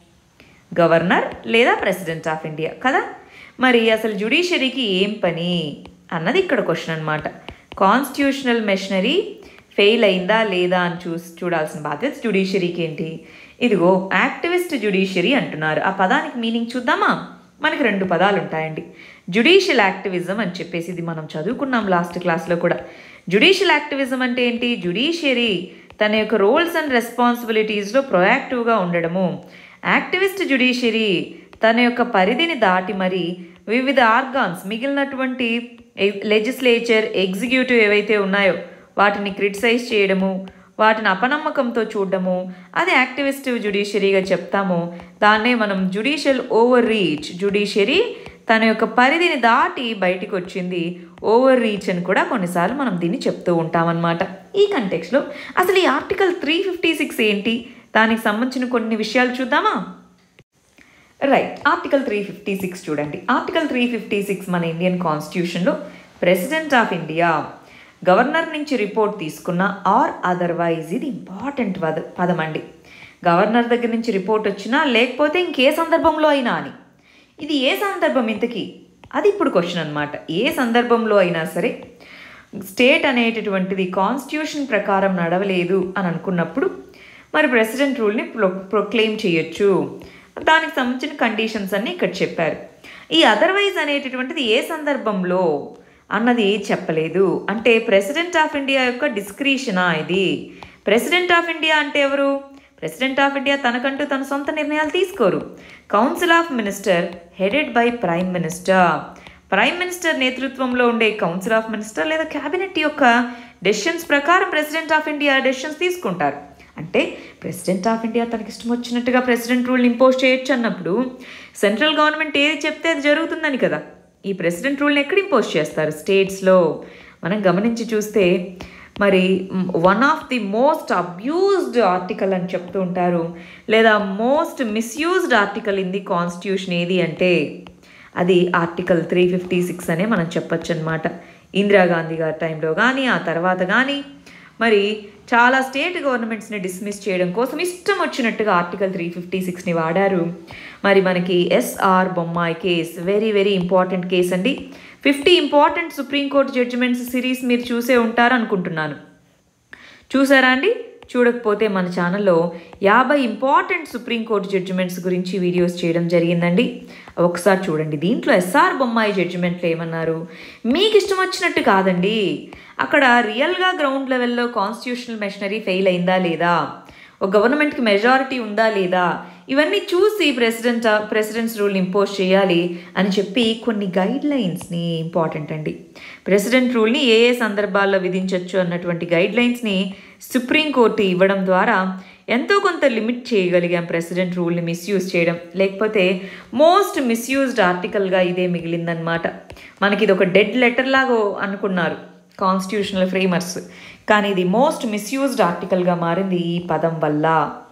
గవర్నర్ లేదా ప్రెసిడెంట్ ఆఫ్ ఇండియా కదా మరి అసలు జుడిషియరీకి ఏం పని అన్నది ఇక్కడ క్వశ్చన్ అనమాట కాన్స్టిట్యూషనల్ మెషనరీ ఫెయిల్ అయిందా లేదా అని చూ చూడాల్సిన బాధ్యత జుడిషియరీకి ఏంటి ఇదిగో యాక్టివిస్ట్ జుడిషియరీ అంటున్నారు ఆ పదానికి మీనింగ్ చూద్దామా మనకి రెండు పదాలు ఉంటాయండి జుడిషియల్ యాక్టివిజం అని చెప్పేసి ఇది మనం చదువుకున్నాం లాస్ట్ క్లాస్లో కూడా జుడిషియల్ యాక్టివిజం అంటే ఏంటి జుడిషియరీ తన యొక్క రోల్స్ అండ్ రెస్పాన్సిబిలిటీస్లో ప్రొయాక్టివ్గా ఉండడము యాక్టివిస్ట్ జుడిషియరీ తన యొక్క పరిధిని దాటి మరి వివిధ ఆర్గాన్స్ మిగిలినటువంటి లెజిస్లేచర్ ఎగ్జిక్యూటివ్ ఏవైతే ఉన్నాయో వాటిని క్రిటిసైజ్ చేయడము వాటిని అపనమ్మకంతో చూడడము అది యాక్టివిస్ట్ జుడిషియరీగా చెప్తాము దాన్నే మనం జుడిషియల్ ఓవర్ రీచ్ జుడిషియరీ తన యొక్క పరిధిని దాటి బయటికి వచ్చింది ఓవర్ రీచ్ అని కూడా కొన్నిసార్లు మనం దీన్ని చెప్తూ ఉంటామన్నమాట ఈ కంటెక్స్లో అసలు ఈ ఆర్టికల్ త్రీ ఫిఫ్టీ సిక్స్ ఏంటి దానికి సంబంధించిన కొన్ని విషయాలు చూద్దామా right article three fifty six చూడండి ఆర్టికల్ త్రీ ఫిఫ్టీ సిక్స్ మన ఇండియన్ కాన్స్టిట్యూషన్లో ప్రెసిడెంట్ ఆఫ్ ఇండియా గవర్నర్ నుంచి రిపోర్ట్ తీసుకున్న ఆర్ అదర్వైజ్ ఇది ఇంపార్టెంట్ పద పదం అండి గవర్నర్ దగ్గర నుంచి రిపోర్ట్ వచ్చినా లేకపోతే ఇంకే సందర్భంలో అయినా అని ఇది ఏ సందర్భం ఇంతకీ అది ఇప్పుడు క్వశ్చన్ అనమాట ఏ సందర్భంలో అయినా సరే స్టేట్ అనేటటువంటిది కాన్స్టిట్యూషన్ ప్రకారం నడవలేదు అని అనుకున్నప్పుడు మరి ప్రెసిడెంట్ రూల్ని ప్రొ ప్రొక్లెయిమ్ చేయొచ్చు దానికి సంబంధించిన కండిషన్స్ అన్నీ ఇక్కడ చెప్పారు ఈ అదర్వైజ్ అనేటటువంటిది ఏ సందర్భంలో అన్నది చెప్పలేదు అంటే ప్రెసిడెంట్ ఆఫ్ ఇండియా యొక్క డిస్క్రిషనా ఇది ప్రెసిడెంట్ ఆఫ్ ఇండియా అంటే ఎవరు ప్రెసిడెంట్ ఆఫ్ ఇండియా తనకంటూ తన సొంత నిర్ణయాలు తీసుకోరు council of minister headed by prime minister prime minister నేతృత్వంలో ఉండే కౌన్సిల్ ఆఫ్ మినిస్టర్ లేదా క్యాబినెట్ యొక్క డెసిషన్స్ ప్రకారం ప్రెసిడెంట్ ఆఫ్ ఇండియా డెసిషన్స్ తీసుకుంటారు అంటే ప్రెసిడెంట్ ఆఫ్ ఇండియా తనకి ఇష్టం వచ్చినట్టుగా ప్రెసిడెంట్ రూల్ ఇంపోజ్ చేయొచ్చు అన్నప్పుడు సెంట్రల్ గవర్నమెంట్ ఏది చెప్తే అది జరుగుతుందని కదా ఈ ప్రెసిడెంట్ రూల్ని ఎక్కడ ఇంపోజ్ చేస్తారు స్టేట్స్లో మనం గమనించి చూస్తే మరి one of the most abused article అని చెప్తూ ఉంటారు లేదా most misused article in the constitution ఏది అంటే అది ఆర్టికల్ త్రీ ఫిఫ్టీ సిక్స్ అనే మనం చెప్పొచ్చు అనమాట ఇందిరాగాంధీ గారి టైంలో కానీ ఆ తర్వాత కానీ మరి చాలా స్టేట్ గవర్నమెంట్స్ని డిస్మిస్ చేయడం కోసం ఇష్టం వచ్చినట్టుగా ఆర్టికల్ త్రీ ఫిఫ్టీ సిక్స్ని వాడారు మరి మనకి S R Bommai case very very important case అండి fifty important supreme court judgements series మీరు చూసే ఉంటారు అనుకుంటున్నాను చూసారా అండి చూడకపోతే మన ఛానల్లో యాభై ఇంపార్టెంట్ సుప్రీంకోర్టు జడ్జిమెంట్స్ గురించి వీడియోస్ చేయడం జరిగిందండి ఒకసారి చూడండి దీంట్లో ఎస్ఆర్ బొమ్మాయి జడ్జిమెంట్లు ఏమన్నారు మీకు ఇష్టం వచ్చినట్టు కాదండి అక్కడ రియల్గా గ్రౌండ్ లెవెల్లో కాన్స్టిట్యూషనల్ మెషనరీ ఫెయిల్ అయిందా లేదా ఒక గవర్నమెంట్కి మెజారిటీ ఉందా లేదా ఇవన్నీ చూసి ప్రెసిడెంట్ ప్రెసిడెంట్స్ రూల్ని ఇంపోజ్ చేయాలి అని చెప్పి కొన్ని గైడ్ లైన్స్ని ఇంపార్టెంట్ అండి ప్రెసిడెంట్ రూల్ని ఏ ఏ సందర్భాల్లో విధించవచ్చు అన్నటువంటి గైడ్ లైన్స్ని సుప్రీంకోర్టు ఇవ్వడం ద్వారా ఎంతో కొంత లిమిట్ చేయగలిగాం ప్రెసిడెంట్ రూల్ని మిస్యూజ్ చేయడం లేకపోతే మోస్ట్ మిస్యూజ్డ్ ఆర్టికల్గా ఇదే మిగిలిందనమాట మనకి ఇది ఒక డెడ్ లెటర్ లాగా అనుకున్నారు కాన్స్టిట్యూషనల్ ఫ్రేమర్స్ కానీ ఇది మోస్ట్ మిస్యూజ్డ్ ఆర్టికల్గా మారింది ఈ పదం వల్ల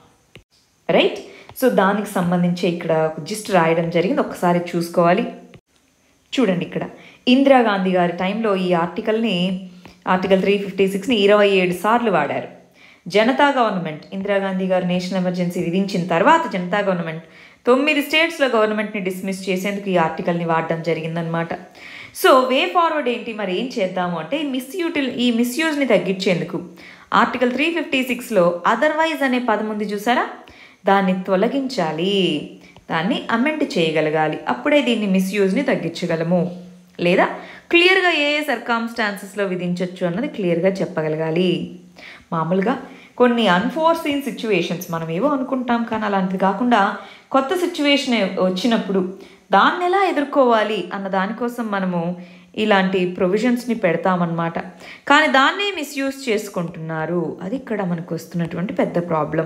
రైట్ సో దానికి సంబంధించి ఇక్కడ ఒక జిస్ట్ రాయడం జరిగింది ఒకసారి చూసుకోవాలి చూడండి ఇక్కడ ఇందిరాగాంధీ గారి టైంలో ఈ ఆర్టికల్ని ఆర్టికల్ త్రీ ఫిఫ్టీ సిక్స్ని ఇరవై ఏడు సార్లు వాడారు జనతా గవర్నమెంట్ ఇందిరాగాంధీ గారు నేషనల్ ఎమర్జెన్సీ విధించిన తర్వాత జనతా గవర్నమెంట్ తొమ్మిది స్టేట్స్లో గవర్నమెంట్ని డిస్మిస్ చేసేందుకు ఈ ఆర్టికల్ని వాడడం జరిగిందనమాట సో వే ఫార్వర్డ్ ఏంటి మరి ఏం చేద్దాము అంటే ఈ మిస్యూటిల్ ఈ మిస్యూజ్ని తగ్గించేందుకు ఆర్టికల్ త్రీ ఫిఫ్టీ సిక్స్లో అదర్వైజ్ అనే పదం ఉంది చూసారా దాన్ని తొలగించాలి దాన్ని అమెండ్ చేయగలగాలి అప్పుడే దీన్ని మిస్యూజ్ని తగ్గించగలము లేదా క్లియర్గా ఏ ఏ సర్కామ్స్టాన్సెస్లో విధించవచ్చు అన్నది క్లియర్గా చెప్పగలగాలి మామూలుగా కొన్ని అన్ఫోర్సీన్ సిచ్యువేషన్స్ మనం ఏవో అనుకుంటాం కానీ అలాంటిది కాకుండా కొత్త సిచ్యువేషన్ వచ్చినప్పుడు దాన్ని ఎలా ఎదుర్కోవాలి అన్న దానికోసం మనము ఇలాంటి ప్రొవిజన్స్ని పెడతామన్నమాట కానీ దాన్నే మిస్యూజ్ చేసుకుంటున్నారు అది ఇక్కడ మనకు వస్తున్నటువంటి పెద్ద ప్రాబ్లం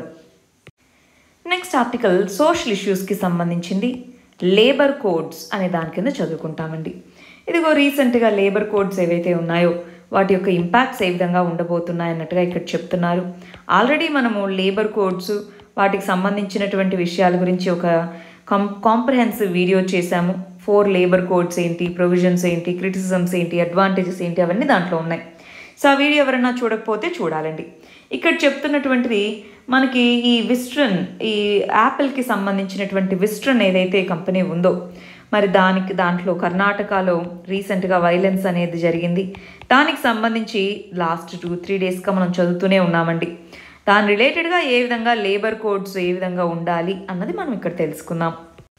నెక్స్ట్ ఆర్టికల్ సోషల్ ఇష్యూస్కి సంబంధించింది లేబర్ కోడ్స్ అనే దాని కింద చదువుకుంటామండి ఇదిగో రీసెంట్గా లేబర్ కోడ్స్ ఏవైతే ఉన్నాయో వాటి యొక్క ఇంపాక్ట్స్ ఏ విధంగా ఉండబోతున్నాయి అన్నట్టుగా ఇక్కడ చెప్తున్నారు ఆల్రెడీ మనము లేబర్ కోడ్స్ వాటికి సంబంధించినటువంటి విషయాల గురించి ఒక కం కాంప్రహెన్సివ్ వీడియో చేశాము ఫోర్ లేబర్ కోడ్స్ ఏంటి ప్రొవిజన్స్ ఏంటి క్రిటిసిజమ్స్ ఏంటి అడ్వాంటేజెస్ ఏంటి అవన్నీ దాంట్లో ఉన్నాయి సో ఆ వీడియో ఎవరైనా చూడకపోతే చూడాలండి ఇక్కడ చెప్తున్నటువంటిది మనకి ఈ విస్ట్రన్ ఈ యాపిల్కి సంబంధించినటువంటి విస్ట్రన్ ఏదైతే కంపెనీ ఉందో మరి దానికి దాంట్లో కర్ణాటకలో రీసెంట్గా వైలెన్స్ అనేది జరిగింది దానికి సంబంధించి లాస్ట్ టూ త్రీ డేస్గా మనం చదువుతూనే ఉన్నామండి దాని రిలేటెడ్గా ఏ విధంగా లేబర్ కోడ్స్ ఏ విధంగా ఉండాలి అన్నది మనం ఇక్కడ తెలుసుకుందాం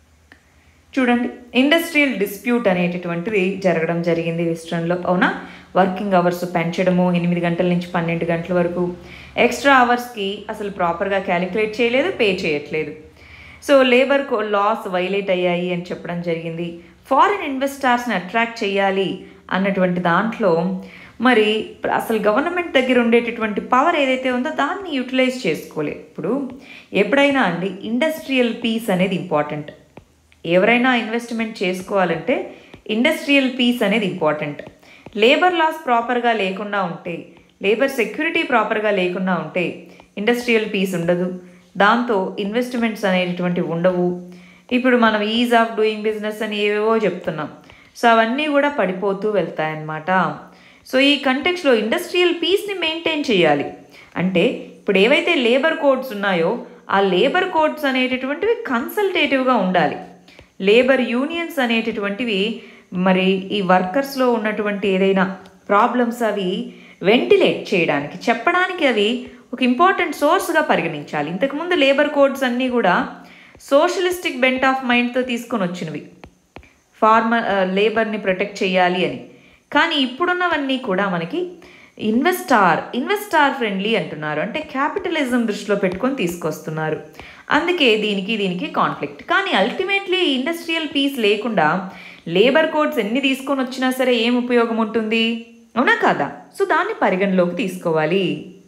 చూడండి ఇండస్ట్రియల్ డిస్ప్యూట్ అనేటటువంటిది జరగడం జరిగింది వెస్ట్రన్లో అవునా వర్కింగ్ అవర్స్ పెంచడము ఎనిమిది గంటల నుంచి పన్నెండు గంటల వరకు ఎక్స్ట్రా అవర్స్కి అసలు ప్రాపర్గా క్యాలిక్యులేట్ చేయలేదు పే చేయట్లేదు సో లేబర్ లాస్ వైలేట్ అయ్యాయి అని చెప్పడం జరిగింది ఫారిన్ ఇన్వెస్టార్స్ని అట్రాక్ట్ చేయాలి అన్నటువంటి దాంట్లో మరి అసలు గవర్నమెంట్ దగ్గర ఉండేటటువంటి పవర్ ఏదైతే ఉందో దాన్ని యూటిలైజ్ చేసుకోలేదు ఇప్పుడు ఎప్పుడైనా అండి ఇండస్ట్రియల్ పీస్ అనేది ఇంపార్టెంట్ ఎవరైనా ఇన్వెస్ట్మెంట్ చేసుకోవాలంటే ఇండస్ట్రియల్ పీస్ అనేది ఇంపార్టెంట్ లేబర్ లాస్ ప్రాపర్గా లేకుండా ఉంటే లేబర్ సెక్యూరిటీ ప్రాపర్గా లేకుండా ఉంటే ఇండస్ట్రియల్ పీస్ ఉండదు దాంతో ఇన్వెస్ట్మెంట్స్ అనేటటువంటివి ఉండవు ఇప్పుడు మనం ఈజ్ ఆఫ్ డూయింగ్ బిజినెస్ అని ఏవేవో చెప్తున్నాం సో అవన్నీ కూడా పడిపోతూ వెళ్తాయన్నమాట సో ఈ కంటెక్స్లో ఇండస్ట్రియల్ పీస్ని మెయింటైన్ చేయాలి అంటే ఇప్పుడు ఏవైతే లేబర్ కోడ్స్ ఉన్నాయో ఆ లేబర్ కోడ్స్ అనేటటువంటివి కన్సల్టేటివ్గా ఉండాలి లేబర్ యూనియన్స్ అనేటటువంటివి మరి ఈ వర్కర్స్లో ఉన్నటువంటి ఏదైనా ప్రాబ్లమ్స్ అవి వెంటిలేట్ చేయడానికి చెప్పడానికి అవి ఒక ఇంపార్టెంట్ సోర్స్గా పరిగణించాలి ఇంతకుముందు లేబర్ కోడ్స్ అన్నీ కూడా సోషలిస్టిక్ బెంట్ ఆఫ్ మైండ్తో తీసుకొని వచ్చినవి ఫార్మర్ లేబర్ని ప్రొటెక్ట్ చేయాలి అని కానీ ఇప్పుడున్నవన్నీ కూడా మనకి ఇన్వెస్టార్ ఇన్వెస్టార్ ఫ్రెండ్లీ అంటున్నారు అంటే క్యాపిటలిజం దృష్టిలో పెట్టుకొని తీసుకొస్తున్నారు అందుకే దీనికి దీనికి కాన్ఫ్లిక్ట్ కానీ అల్టిమేట్లీ ఇండస్ట్రియల్ పీస్ లేకుండా లేబర్ కోడ్స్ ఎన్ని తీసుకొని వచ్చినా సరే ఏం ఉపయోగం ఉంటుంది అవునా కాదా సో దాన్ని పరిగణలోకి తీసుకోవాలి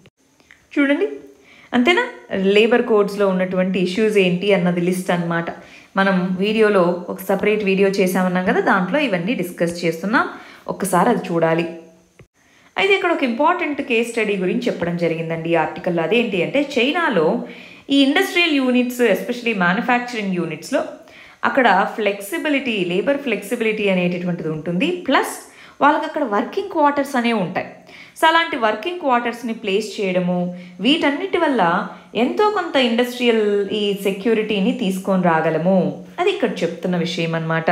చూడండి అంతేనా లేబర్ కోడ్స్లో ఉన్నటువంటి ఇష్యూస్ ఏంటి అన్నది లిస్ట్ అన్నమాట మనం వీడియోలో ఒక సపరేట్ వీడియో చేసామన్నాం కదా దాంట్లో ఇవన్నీ డిస్కస్ చేస్తున్నాం ఒక్కసారి అది చూడాలి అయితే ఇక్కడ ఒక ఇంపార్టెంట్ కేస్ స్టడీ గురించి చెప్పడం జరిగిందండి ఈ ఆర్టికల్లో అదేంటి అంటే చైనాలో ఈ ఇండస్ట్రియల్ యూనిట్స్ ఎస్పెషలీ మ్యానుఫ్యాక్చరింగ్ యూనిట్స్లో అక్కడ ఫ్లెక్సిబిలిటీ లేబర్ ఫ్లెక్సిబిలిటీ అనేటటువంటిది ఉంటుంది ప్లస్ వాళ్ళకి అక్కడ వర్కింగ్ క్వార్టర్స్ అనేవి ఉంటాయి సో అలాంటి వర్కింగ్ క్వార్టర్స్ని ప్లేస్ చేయడము వీటన్నిటి వల్ల ఎంతో కొంత ఇండస్ట్రియల్ ఈ సెక్యూరిటీని తీసుకొని రాగలము అది ఇక్కడ చెప్తున్న విషయం అన్నమాట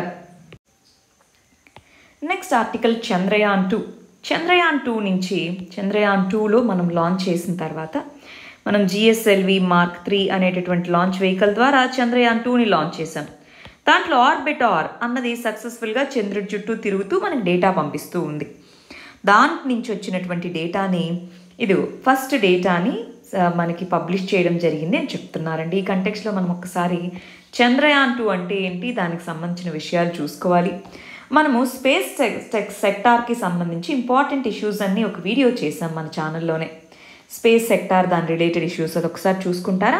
next article Chandrayaan two Chandrayaan two నుంచి చంద్రయాన్ టూలో మనం లాంచ్ చేసిన తర్వాత మనం జిఎస్ఎల్వి మార్క్ త్రీ అనేటటువంటి లాంచ్ వెహికల్ ద్వారా చంద్రయాన్ టూని లాంచ్ చేసాం దాంట్లో ఆర్బిటార్ అన్నది సక్సెస్ఫుల్గా చంద్రుడి చుట్టూ తిరుగుతూ మనకి డేటా పంపిస్తూ ఉంది దాని నుంచి వచ్చినటువంటి డేటాని ఇది ఫస్ట్ డేటాని స- మనకి పబ్లిష్ చేయడం జరిగింది అని చెప్తున్నారండి ఈ కంటెక్స్లో మనం ఒకసారి చంద్రయాన్ టూ అంటే ఏంటి దానికి సంబంధించిన విషయాలు చూసుకోవాలి మనము స్పేస్ సెక్ సెక్టార్కి సంబంధించి ఇంపార్టెంట్ ఇష్యూస్ అన్నీ ఒక వీడియో చేసాం మన ఛానల్లోనే స్పేస్ సెక్టార్ దాని రిలేటెడ్ ఇష్యూస్ అది ఒకసారి చూసుకుంటారా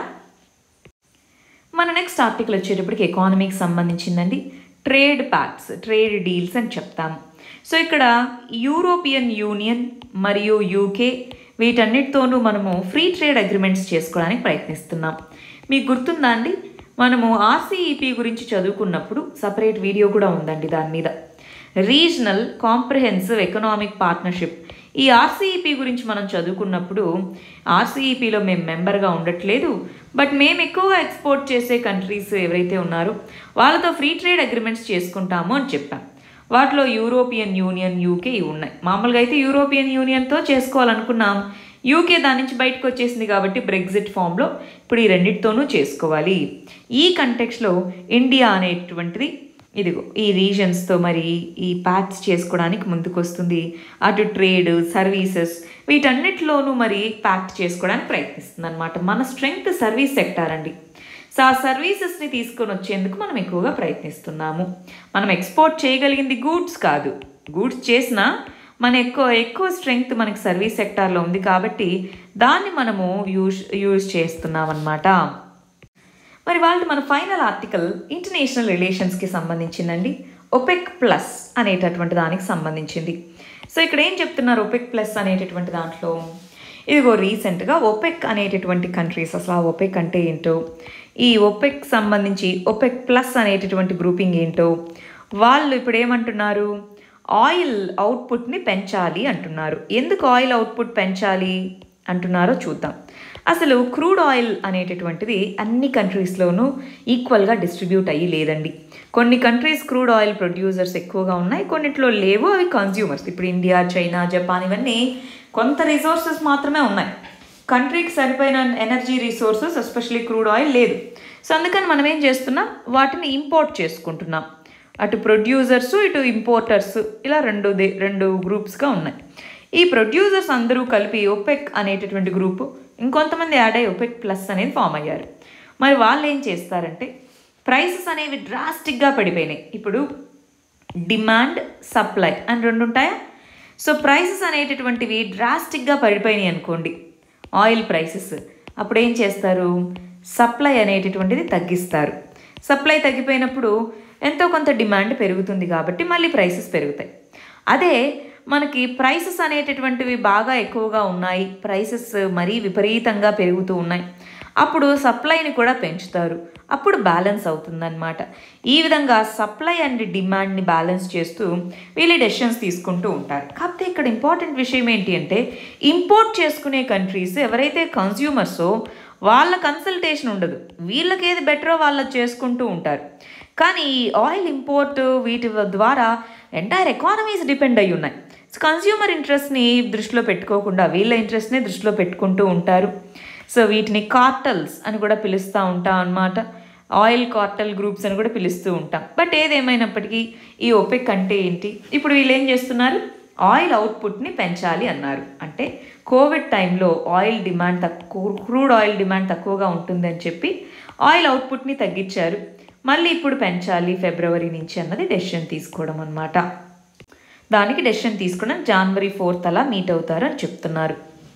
మన నెక్స్ట్ ఆర్టికల్ వచ్చేటప్పటికి ఎకానమీకి సంబంధించిందండి ట్రేడ్ ప్యాక్స్ ట్రేడ్ డీల్స్ అని చెప్తాము సో ఇక్కడ యూరోపియన్ యూనియన్ మరియు యూకే వీటన్నిటితోనూ మనము ఫ్రీ ట్రేడ్ అగ్రిమెంట్స్ చేసుకోవడానికి ప్రయత్నిస్తున్నాం మీకు గుర్తుందా అండి మనము ఆర్సీఈపీ గురించి చదువుకున్నప్పుడు సపరేట్ వీడియో కూడా ఉందండి దాని మీద రీజనల్ కాంప్రహెన్సివ్ ఎకనామిక్ పార్ట్నర్షిప్ ఈ ఆర్సీఈపీ గురించి మనం చదువుకున్నప్పుడు ఆర్సీఈపీలో మేము మెంబర్గా ఉండట్లేదు బట్ మేము ఎక్కువగా ఎక్స్పోర్ట్ చేసే కంట్రీస్ ఎవరైతే ఉన్నారో వాళ్ళతో ఫ్రీ ట్రేడ్ అగ్రిమెంట్స్ చేసుకుంటాము అని చెప్పాం వాటిలో యూరోపియన్ యూనియన్ యూకే ఇవి ఉన్నాయి మామూలుగా అయితే యూరోపియన్ యూనియన్తో చేసుకోవాలనుకున్నాం యూకే దాని నుంచి బయటకు వచ్చేసింది కాబట్టి బ్రెగ్జిట్ ఫామ్లో ఇప్పుడు ఈ రెండింటితోనూ చేసుకోవాలి ఈ కంటెక్స్లో ఇండియా అనేటువంటిది ఇదిగో ఈ రీజన్స్తో మరి ఈ ప్యాక్స్ చేసుకోవడానికి ముందుకు వస్తుంది అటు ట్రేడ్ సర్వీసెస్ వీటన్నిటిలోనూ మరి ప్యాక్ట్ చేసుకోవడానికి ప్రయత్నిస్తుంది అనమాట మన స్ట్రెంగ్త్ సర్వీస్ సెక్టార్ అండి సో ఆ సర్వీసెస్ని తీసుకొని వచ్చేందుకు మనం ఎక్కువగా ప్రయత్నిస్తున్నాము మనం ఎక్స్పోర్ట్ చేయగలిగింది గూడ్స్ కాదు గూడ్స్ చేసినా మన ఎక్కువ ఎక్కువ స్ట్రెంగ్త్ మనకి సర్వీస్ సెక్టార్లో ఉంది కాబట్టి దాన్ని మనము యూజ్ యూజ్ చేస్తున్నాం అన్నమాట మరి వాళ్ళు మన ఫైనల్ ఆర్టికల్ ఇంటర్నేషనల్ రిలేషన్స్కి సంబంధించిందండి ఒపెక్ ప్లస్ అనేటటువంటి దానికి సంబంధించింది సో ఇక్కడ ఏం చెప్తున్నారు ఒపెక్ ప్లస్ అనేటటువంటి దాంట్లో ఇదిగో రీసెంట్గా ఒపెక్ అనేటటువంటి కంట్రీస్ అసలు ఆ ఒపెక్ అంటే ఏంటో ఈ ఒపెక్ సంబంధించి ఒపెక్ ప్లస్ అనేటటువంటి గ్రూపింగ్ ఏంటో వాళ్ళు ఇప్పుడు ఏమంటున్నారు ఆయిల్ అవుట్పుట్ని పెంచాలి అంటున్నారు ఎందుకు ఆయిల్ అవుట్పుట్ పెంచాలి అంటున్నారో చూద్దాం అసలు క్రూడ్ ఆయిల్ అనేటటువంటిది అన్ని కంట్రీస్లోనూ ఈక్వల్గా డిస్ట్రిబ్యూట్ అయ్యి లేదండి కొన్ని కంట్రీస్ క్రూడ్ ఆయిల్ ప్రొడ్యూసర్స్ ఎక్కువగా ఉన్నాయి కొన్నిట్లో లేవు అవి కన్జ్యూమర్స్ ఇప్పుడు ఇండియా చైనా జపాన్ ఇవన్నీ కొంత రిసోర్సెస్ మాత్రమే ఉన్నాయి కంట్రీకి సరిపోయిన energy resources especially crude oil లేదు సో అందుకని మనం ఏం చేస్తున్నాం వాటిని ఇంపోర్ట్ చేసుకుంటున్నాం అటు ప్రొడ్యూసర్స్ ఇటు ఇంపోర్టర్స్ ఇలా రెండు దే రెండు గ్రూప్స్గా ఉన్నాయి ఈ ప్రొడ్యూసర్స్ అందరూ కలిపి ఒపెక్ అనేటటువంటి గ్రూపు ఇంకొంతమంది యాడ్ అయ్యి ఒపెక్ ప్లస్ అనేది ఫామ్ అయ్యారు మరి వాళ్ళు ఏం చేస్తారంటే ప్రైసెస్ అనేవి డ్రాస్టిక్గా పడిపోయినాయి ఇప్పుడు డిమాండ్ సప్లై అని రెండు ఉంటాయా సో ప్రైసెస్ అనేటటువంటివి డ్రాస్టిక్గా పడిపోయినాయి అనుకోండి ఆయిల్ ప్రైసెస్ అప్పుడు ఏం చేస్తారు సప్లై అనేటటువంటిది తగ్గిస్తారు సప్లై తగ్గిపోయినప్పుడు ఎంతో కొంత డిమాండ్ పెరుగుతుంది కాబట్టి మళ్ళీ ప్రైసెస్ పెరుగుతాయి అదే మనకి ప్రైసెస్ అనేటటువంటివి బాగా ఎక్కువగా ఉన్నాయి ప్రైసెస్ మరీ విపరీతంగా పెరుగుతూ ఉన్నాయి అప్పుడు సప్లైని కూడా పెంచుతారు అప్పుడు బ్యాలెన్స్ అవుతుందన్నమాట ఈ విధంగా సప్లై అండ్ డిమాండ్ని బ్యాలెన్స్ చేస్తూ వీళ్ళు డెసిషన్స్ తీసుకుంటూ ఉంటారు కాకపోతే ఇక్కడ ఇంపార్టెంట్ విషయం ఏంటి అంటే ఇంపోర్ట్ చేసుకునే కంట్రీస్ ఎవరైతే కన్స్యూమర్సో వాళ్ళ కన్సల్టేషన్ ఉండదు వీళ్ళకి ఏది బెటరో వాళ్ళు చేసుకుంటూ ఉంటారు కానీ ఈ ఆయిల్ ఇంపోర్ట్ వీటి ద్వారా ఎంటైర్ ఎకానమీస్ డిపెండ్ అయి ఉన్నాయి సో కన్స్యూమర్ ఇంట్రెస్ట్ని దృష్టిలో పెట్టుకోకుండా వీళ్ళ ఇంట్రెస్ట్ని దృష్టిలో పెట్టుకుంటూ ఉంటారు సో వీటిని కార్టల్స్ అని కూడా పిలుస్తూ ఉంటాం అన్నమాట ఆయిల్ కార్టల్ గ్రూప్స్ అని కూడా పిలుస్తూ ఉంటాం బట్ ఏదేమైనప్పటికీ ఈ ఒపెక్ అంటే ఏంటి ఇప్పుడు వీళ్ళు ఏం చేస్తున్నారు ఆయిల్ అవుట్పుట్ని పెంచాలి అన్నారు అంటే కోవిడ్ టైంలో ఆయిల్ డిమాండ్ తక్కువ క్రూడ్ ఆయిల్ డిమాండ్ తక్కువగా ఉంటుందని చెప్పి ఆయిల్ అవుట్పుట్ని తగ్గించారు మళ్ళీ ఇప్పుడు పెంచాలి ఫిబ్రవరి నుంచి అన్నది డెసిషన్ తీసుకోవడం అనమాట దానికి డెసిషన్ తీసుకోవడం జనవరి ఫోర్త్ అలా మీట్ అవుతారు అని చెప్తున్నారు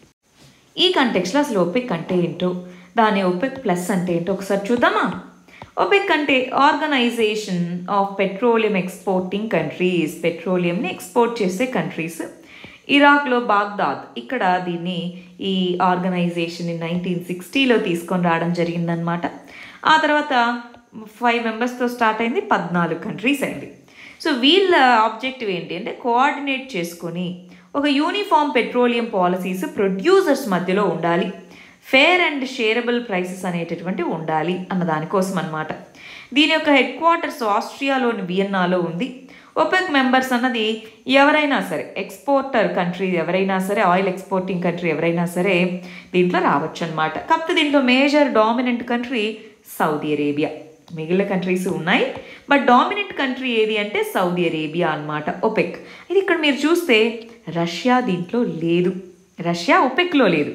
ఈ కంటెక్స్లో అసలు ఒపెక్ అంటే ఏంటో దాని ఒపెక్ ప్లస్ అంటే ఏంటో ఒకసారి చూద్దామా ఒపెక్ అంటే organization of petroleum exporting countries పెట్రోలియంని ఎక్స్పోర్ట్ చేసే కంట్రీస్ ఇరాక్లో బాగ్దాద్ ఇక్కడ దీన్ని ఈ ఆర్గనైజేషన్ నైన్టీన్ సిక్స్టీలో తీసుకొని రావడం జరిగిందనమాట ఆ తర్వాత ఫైవ్ మెంబర్స్తో స్టార్ట్ అయింది పద్నాలుగు కంట్రీస్ అయింది సో వీళ్ళ ఆబ్జెక్టివ్ ఏంటి అంటే కోఆర్డినేట్ చేసుకొని ఒక యూనిఫామ్ పెట్రోలియం పాలసీస్ ప్రొడ్యూసర్స్ మధ్యలో ఉండాలి ఫేర్ అండ్ షేరబుల్ ప్రైసెస్ అనేటటువంటి ఉండాలి అన్న దానికోసం అనమాట దీని యొక్క హెడ్ క్వార్టర్స్ ఆస్ట్రియాలోని వియన్నాలో ఉంది ఒపెక్ మెంబర్స్ అన్నది ఎవరైనా సరే ఎక్స్పోర్టర్ కంట్రీ ఎవరైనా సరే ఆయిల్ ఎక్స్పోర్టింగ్ కంట్రీ ఎవరైనా సరే దీంట్లో రావచ్చు అనమాట కాకపోతే దీంట్లో major dominant country Saudi Arabia మిగిలిన కంట్రీస్ ఉన్నాయి బట్ డామినెంట్ కంట్రీ ఏది అంటే సౌదీ అరేబియా అన్నమాట ఒపెక్ ఇది ఇక్కడ మీరు చూస్తే రష్యా దీంట్లో లేదు రష్యా ఒపెక్లో లేదు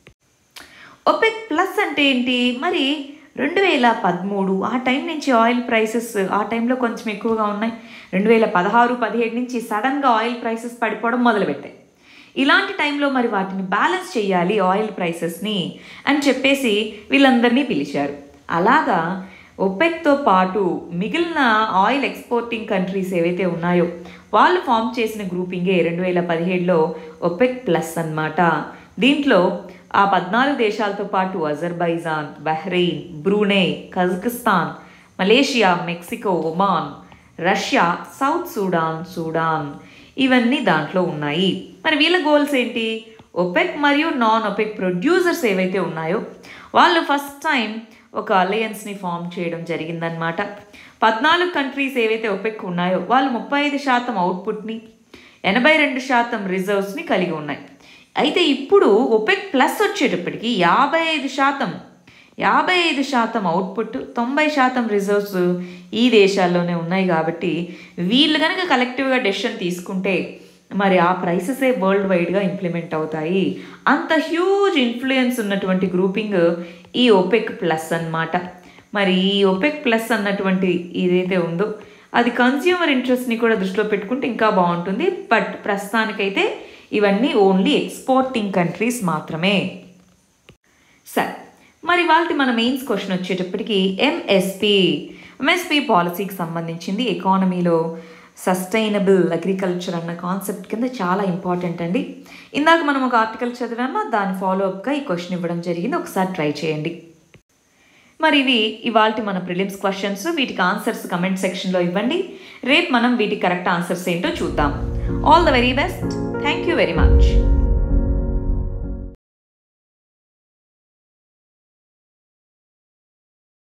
ఒపెక్ ప్లస్ అంటే ఏంటి మరి రెండు వేల పదమూడు ఆ టైం నుంచి ఆయిల్ ప్రైసెస్ ఆ టైంలో కొంచెం ఎక్కువగా ఉన్నాయి రెండు వేల పదహారు పదిహేడు నుంచి సడన్గా ఆయిల్ ప్రైసెస్ పడిపోవడం మొదలుపెట్టాయి ఇలాంటి టైంలో మరి వాటిని బ్యాలెన్స్ చేయాలి ఆయిల్ ప్రైసెస్ని అని చెప్పేసి వీళ్ళందరినీ పిలిచారు అలాగా ఒపెక్తో పాటు మిగిలిన ఆయిల్ ఎక్స్పోర్టింగ్ కంట్రీస్ ఏవైతే ఉన్నాయో వాళ్ళు ఫామ్ చేసిన గ్రూపింగే రెండు వేల పదిహేడులో ఒపెక్ ప్లస్ అన్నమాట దీంట్లో ఆ పద్నాలుగు దేశాలతో పాటు Azerbaijan Bahrain Brunei Kazakhstan Malaysia Mexico Oman Russia South Sudan Sudan ఇవన్నీ దాంట్లో ఉన్నాయి మరి వీళ్ళ గోల్స్ ఏంటి ఒపెక్ మరియు నాన్ ఒపెక్ ప్రొడ్యూసర్స్ ఏవైతే ఉన్నాయో వాళ్ళు ఫస్ట్ టైం ఒక అలయన్స్ని ఫామ్ చేయడం జరిగిందనమాట పద్నాలుగు కంట్రీస్ ఏవైతే ఒపెక్ ఉన్నాయో వాళ్ళు ముప్పై ఐదు శాతం అవుట్పుట్ని ఎనభై రెండు శాతం రిజర్వ్స్ని కలిగి ఉన్నాయి అయితే ఇప్పుడు ఒపెక్ ప్లస్ వచ్చేటప్పటికి యాభై ఐదు శాతం యాభై ఐదు శాతం అవుట్పుట్ తొంభై శాతం రిజర్వ్స్ ఈ దేశాల్లోనే ఉన్నాయి కాబట్టి వీళ్ళు కనుక కలెక్టివ్గా డెసిషన్ తీసుకుంటే మరి ఆ ప్రైసెసే వరల్డ్ వైడ్గా ఇంప్లిమెంట్ అవుతాయి అంత హ్యూజ్ ఇన్ఫ్లుయెన్స్ ఉన్నటువంటి గ్రూపింగ్ ఈ ఒపెక్ ప్లస్ అన్నమాట మరి ఈ ఒపెక్ ప్లస్ అన్నటువంటి ఏదైతే ఉందో అది కన్స్యూమర్ ఇంట్రెస్ట్ని కూడా దృష్టిలో పెట్టుకుంటే ఇంకా బాగుంటుంది బట్ ప్రస్తుతానికైతే ఇవన్నీ ఓన్లీ ఎక్స్పోర్టింగ్ కంట్రీస్ మాత్రమే సరే మరి వాళ్ళకి మన మెయిన్స్ క్వశ్చన్ వచ్చేటప్పటికి ఎంఎస్పి ఎంఎస్పి పాలసీకి సంబంధించింది ఎకానమీలో సస్టైనబుల్ అగ్రికల్చర్ అన్న కాన్సెప్ట్ కింద చాలా ఇంపార్టెంట్ అండి ఇందాక మనం ఒక ఆర్టికల్ చదివామా దాని ఫాలోఅప్గా ఈ క్వశ్చన్ ఇవ్వడం జరిగింది ఒకసారి ట్రై చేయండి మరి ఇవి ఇవాళ మన ప్రిలిమ్స్ క్వశ్చన్స్ వీటికి ఆన్సర్స్ కమెంట్ సెక్షన్లో ఇవ్వండి రేపు మనం వీటి కరెక్ట్ ఆన్సర్స్ ఏంటో చూద్దాం all the very best thank you very much